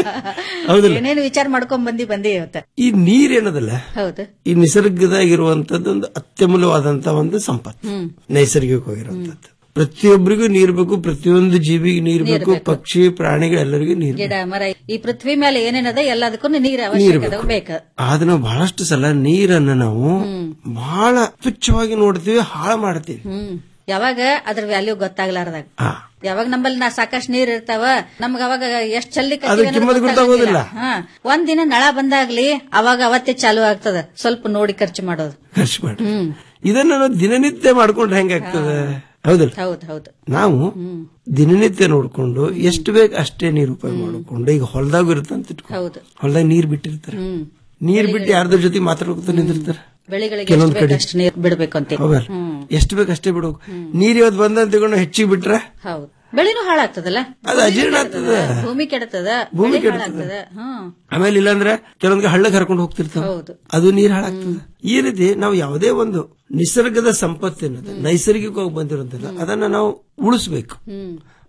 ಹೌದಿಲ್ಲ ಏನೇನು ವಿಚಾರ ಮಾಡ್ಕೊಂಡ್ ಬಂದಿ ಬಂದಿ ಇವತ್ತ ಈ ನೀರ್ ಏನದಲ್ಲ ಹೌದು ಈ ನಿಸರ್ಗದಾಗಿರುವಂತದ್ದು ಒಂದು ಅತ್ಯಮೂಲ್ಯವಾದಂತ ಒಂದು ಸಂಪತ್ತು ಹ್ಮ್ ನೈಸರ್ಗಿಕವಾಗಿರುವಂತದ್ದು ಪ್ರತಿಯೊಬ್ಬರಿಗೂ ನೀರ್ ಬೇಕು ಪ್ರತಿಯೊಂದು ಜೀವಿಗೆ ನೀರ್ ನೀರ್ ಬೇಕು ಬೇಕು. ಪಕ್ಷಿ ಪ್ರಾಣಿಗಳೆಲ್ಲರಿಗೂ ನೀರ್ ಬೇಕು ಗಿಡ ಮರ ಈ ಪೃಥ್ವಿ ಮೇಲೆ ಏನೇನದ ಎಲ್ಲದಕ್ಕೂ ನೀರ್ ನೀರ್ ಅವಶ್ಯಕತೆ ಬೇಕು. ಬೇಕು ಆದ್ರೆ ನಾವು ಬಹಳಷ್ಟು ಸಲ ನೀರನ್ನ ನಾವು ಬಹಳ ತುಚ್ಛವಾಗಿ ನೋಡ್ತೀವಿ ಹಾಳು ಮಾಡ್ತೀವಿ ಹ್ಮ್ ಯಾವಾಗ ಅದ್ರ ವ್ಯಾಲ್ಯೂ ಗೊತ್ತಾಗ್ಲಾರ್ದಾಗ ಹಾ. ಯಾವಾಗ ನಮ್ಮಲ್ಲಿ ನಾ ಸಾಕಷ್ಟು ನೀರ್ ಇರ್ತಾವ ನಮ್ಗ ಅವಾಗ ಎಷ್ಟ್ ಚಲ್ಲಿ ಅದ್ರ ಕಿಮ್ಮತ್ ಗೊತ್ತಾಗೋದಿಲ್ಲ. ಹಾ ಒಂದ್ ದಿನ ನಳ ಬಂದಾಗ್ಲಿ ಅವಾಗ ಅವತ್ತೇ ಚಾಲು ಆಗ್ತದ ಸ್ವಲ್ಪ ನೋಡಿ ಖರ್ಚು ಮಾಡೋದು ಖರ್ಚು ಮಾಡಿ ಇದನ್ನ ನಾವು ದಿನನಿತ್ಯ ಮಾಡ್ಕೊಂಡ್ರೆ ಹೆಂಗಾಗ್ತದೆ ಹೌದಲ್ಲ ಹೌದ್ ಹೌದು ನಾವು ದಿನನಿತ್ಯ ನೋಡ್ಕೊಂಡು ಎಷ್ಟು ಬೇಕು ಅಷ್ಟೇ ನೀರು ಉಪಯೋಗ ಮಾಡ್ಕೊಂಡು ಈಗ ಹೊಲದಾಗೂ ಇರುತ್ತಂತ ಇಟ್ಕೊ ಹೌದು ಹೊಲದಾಗ ನೀರ್ ಬಿಟ್ಟಿರ್ತಾರೆ ಹ್ಮ್ ನೀರ್ ಬಿಟ್ಟು ಯಾರ್ದ್ರ ಜೊತೆ ಮಾತಾಡ್ಕೊತ ನಿಂದಿರ್ತಾರೆ ಬೆಳೆಗಳಿಗೆ ಕೆಲವೊಂದ್ ಎಷ್ಟು ಕಡೆ. ಬೇಕಷ್ಟು ನೀರ್ ಬಿಡ್ಬೇಕು ಅಂತ ಹೌದಲ್ಲ ಎಷ್ಟು ಬೇಕು ಅಷ್ಟೇ ಬಿಡ್ಬೇಕು ನೀರ್ ಇವತ್ತು ಬಂದಂತ ತಗೊಂಡು ಹೆಚ್ಚಿಗೆ ಬಿಟ್ರೆ ಹೌದು ಬೆಳೆನೂ ಹಾಳಾಗ್ತದಲ್ಲ ಅದು ಅಜೀರ್ಣ ಆಗ್ತದ ಭೂಮಿ ಕೆಡತದ ಭೂಮಿ ಬೆಳೆ ಕೆಡ್ತದ. ಹಾಳಾಗ್ತದ ಹ್ಮ್ ಆಮೇಲೆ ಇಲ್ಲಾಂದ್ರೆ ಕೆಲವೊಂದ್ಗೆ ಹಳ್ಳ ಕರ್ಕೊಂಡು ಹೋಗ್ತಿರ್ತಾವ ಹೌದು. ಅದು ನೀರ್ ಹಾಳಾಗ್ತದೆ ಈ ರೀತಿ ನಾವು ಯಾವುದೇ ಒಂದು ನಿಸರ್ಗದ ಸಂಪತ್ತೇನದ ನೈಸರ್ಗಿಕವಾಗಿ ಬಂದಿರುವಂತದ್ದು ಅದನ್ನ ನಾವು ಉಳಿಸ್ಬೇಕು ಹ್ಮ್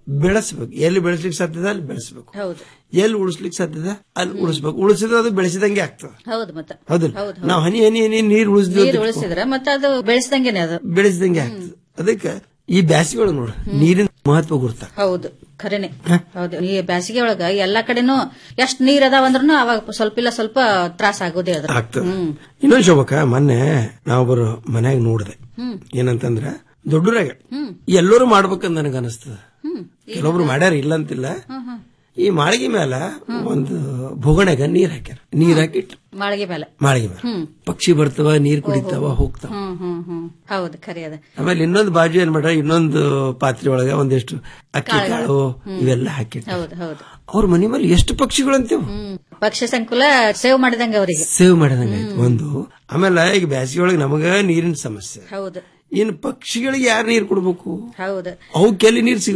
ಬೆಳೆಸ್ಬೇಕು ಎಲ್ಲಿ ಬೆಳೆಸ್ಲಿಕ್ಕೆ ಸಾಧ್ಯದ ಅಲ್ಲಿ ಬೆಳೆಸ್ಬೇಕು ಹೌದು ಎಲ್ಲಿ ಉಳಿಸ್ಲಿಕ್ಕೆ ಸಾಧ್ಯದ ಅಲ್ಲಿ ಉಳಿಸ್ಬೇಕು ಉಳಿಸಿದ್ರೆ ಅದು ಬೆಳೆಸಿದಂಗೆ ಆಗ್ತದೆ ಹೌದು ಮತ್ತ ಹೌದಿಲ್ಲ ಹೌದು, ನಾವು ಹನಿ ಹನಿ ಹನಿ ನೀರು ಉಳಿಸಿದ್ವಿ ನೀರು ಉಳಿಸಿದ್ರ ಮತ್ತೆ ಅದು ಬೆಳೆಸ್ದಂಗೆನೆ ಅದು ಬೆಳೆಸಿದಂಗೆ ಆಗ್ತದೆ ಅದಕ್ಕೆ ಈ ಬ್ಯಾಸಿಗೆ ಒಳಗೆ ನೋಡು ನೀರಿನ ಮಹತ್ವ ಗುರ್ತ ಹೌದು ಖರೇನೆ ಹೌದು ಈ ಬೇಸಿಗೆ ಒಳಗ ಎಲ್ಲಾ ಕಡೆನೂ ಎಷ್ಟ್ ನೀರ್ ಅದಾವ ಅಂದ್ರೂ ಅವಾಗ ಸ್ವಲ್ಪ ಇಲ್ಲ ಸ್ವಲ್ಪ ತ್ರಾಸ ಆಗೋದೇ ಅದ್ರ ಆಗ್ತದೆ ಹ್ಮ್ ಇನ್ನೊಂದು ಶೋಭಕ್ಕ ಮೊನ್ನೆ ನಾವೊಬ್ಬರು ಮನ್ಯಾಗ ನೋಡಿದೆ ಹ್ಮ್ ಏನಂತಂದ್ರ ದೊಡ್ಡರಾಗ ಹ್ಮ್ ಎಲ್ಲರೂ ಮಾಡ್ಬೇಕಂತ ನನಗ ಅನಸ್ತದ ಹ್ಮ್ ಕೆಲವೊಬ್ರು ಮಾಡ್ಯಾರ ಇಲ್ಲ ಅಂತಿಲ್ಲ ಹ್ಮ್, ಹ್ಮ್. ಈ ಮಾಳಿಗೆ ಮೇಲ ಒಂದು ಭೋಗಣೆಗ ನೀರ್ ಹಾಕ್ಯಾರ ನೀರ್ ಹಾಕಿಟ್ಟು ಮಾಳಿಗೆ ಮೇಲೆ ಮಾಳಿಗೆ ಮೇಲೆ ಹ್ಮ್ ಪಕ್ಷಿ ಬರ್ತಾವ ನೀರ್ ಕುಡಿತಾವ ಹೋಗ್ತಾವ ಹ್ಮ್ ಹ್ಮ್ ಹ್ಮ್ ಹೌದು ಖರೆ ಅದ ಆಮೇಲೆ ಇನ್ನೊಂದು ಬಾಜು ಏನ್ ಮಾಡ್ಯಾರ ಇನ್ನೊಂದು ಪಾತ್ರೆ ಒಳಗ ಒಂದಿಷ್ಟು ಅಕ್ಕಿ ಕಾಳು ಇವೆಲ್ಲ ಹಾಕಿಟ್ಟು ಹೌದು ಹೌದು ಅವ್ರ ಮನೆ ಮೇಲೆ ಎಷ್ಟು ಪಕ್ಷಿಗಳು ಅಂತೇವು ಹ್ಮ್ ಪಕ್ಷಿ ಸಂಕುಲ ಸೇವ್ ಮಾಡಿದಂಗ ಅವರಿಗೆ ಸೇವ್ ಮಾಡಿದಂಗ ಒಂದು ಆಮೇಲೆ ಈಗ ಬ್ಯಾಸಿಗೆ ಒಳಗೆ ನಮಗ ನೀರಿನ ಸಮಸ್ಯೆ ಹೌದು ಇನ್ನು ಪಕ್ಷಿಗಳಿಗೆ ಯಾರು ನೀರು ಕೊಡ್ಬೇಕು ಹೌದು ಅವಕ್ಕೆಲ್ಲಿ ನೀರು ಸಿಗ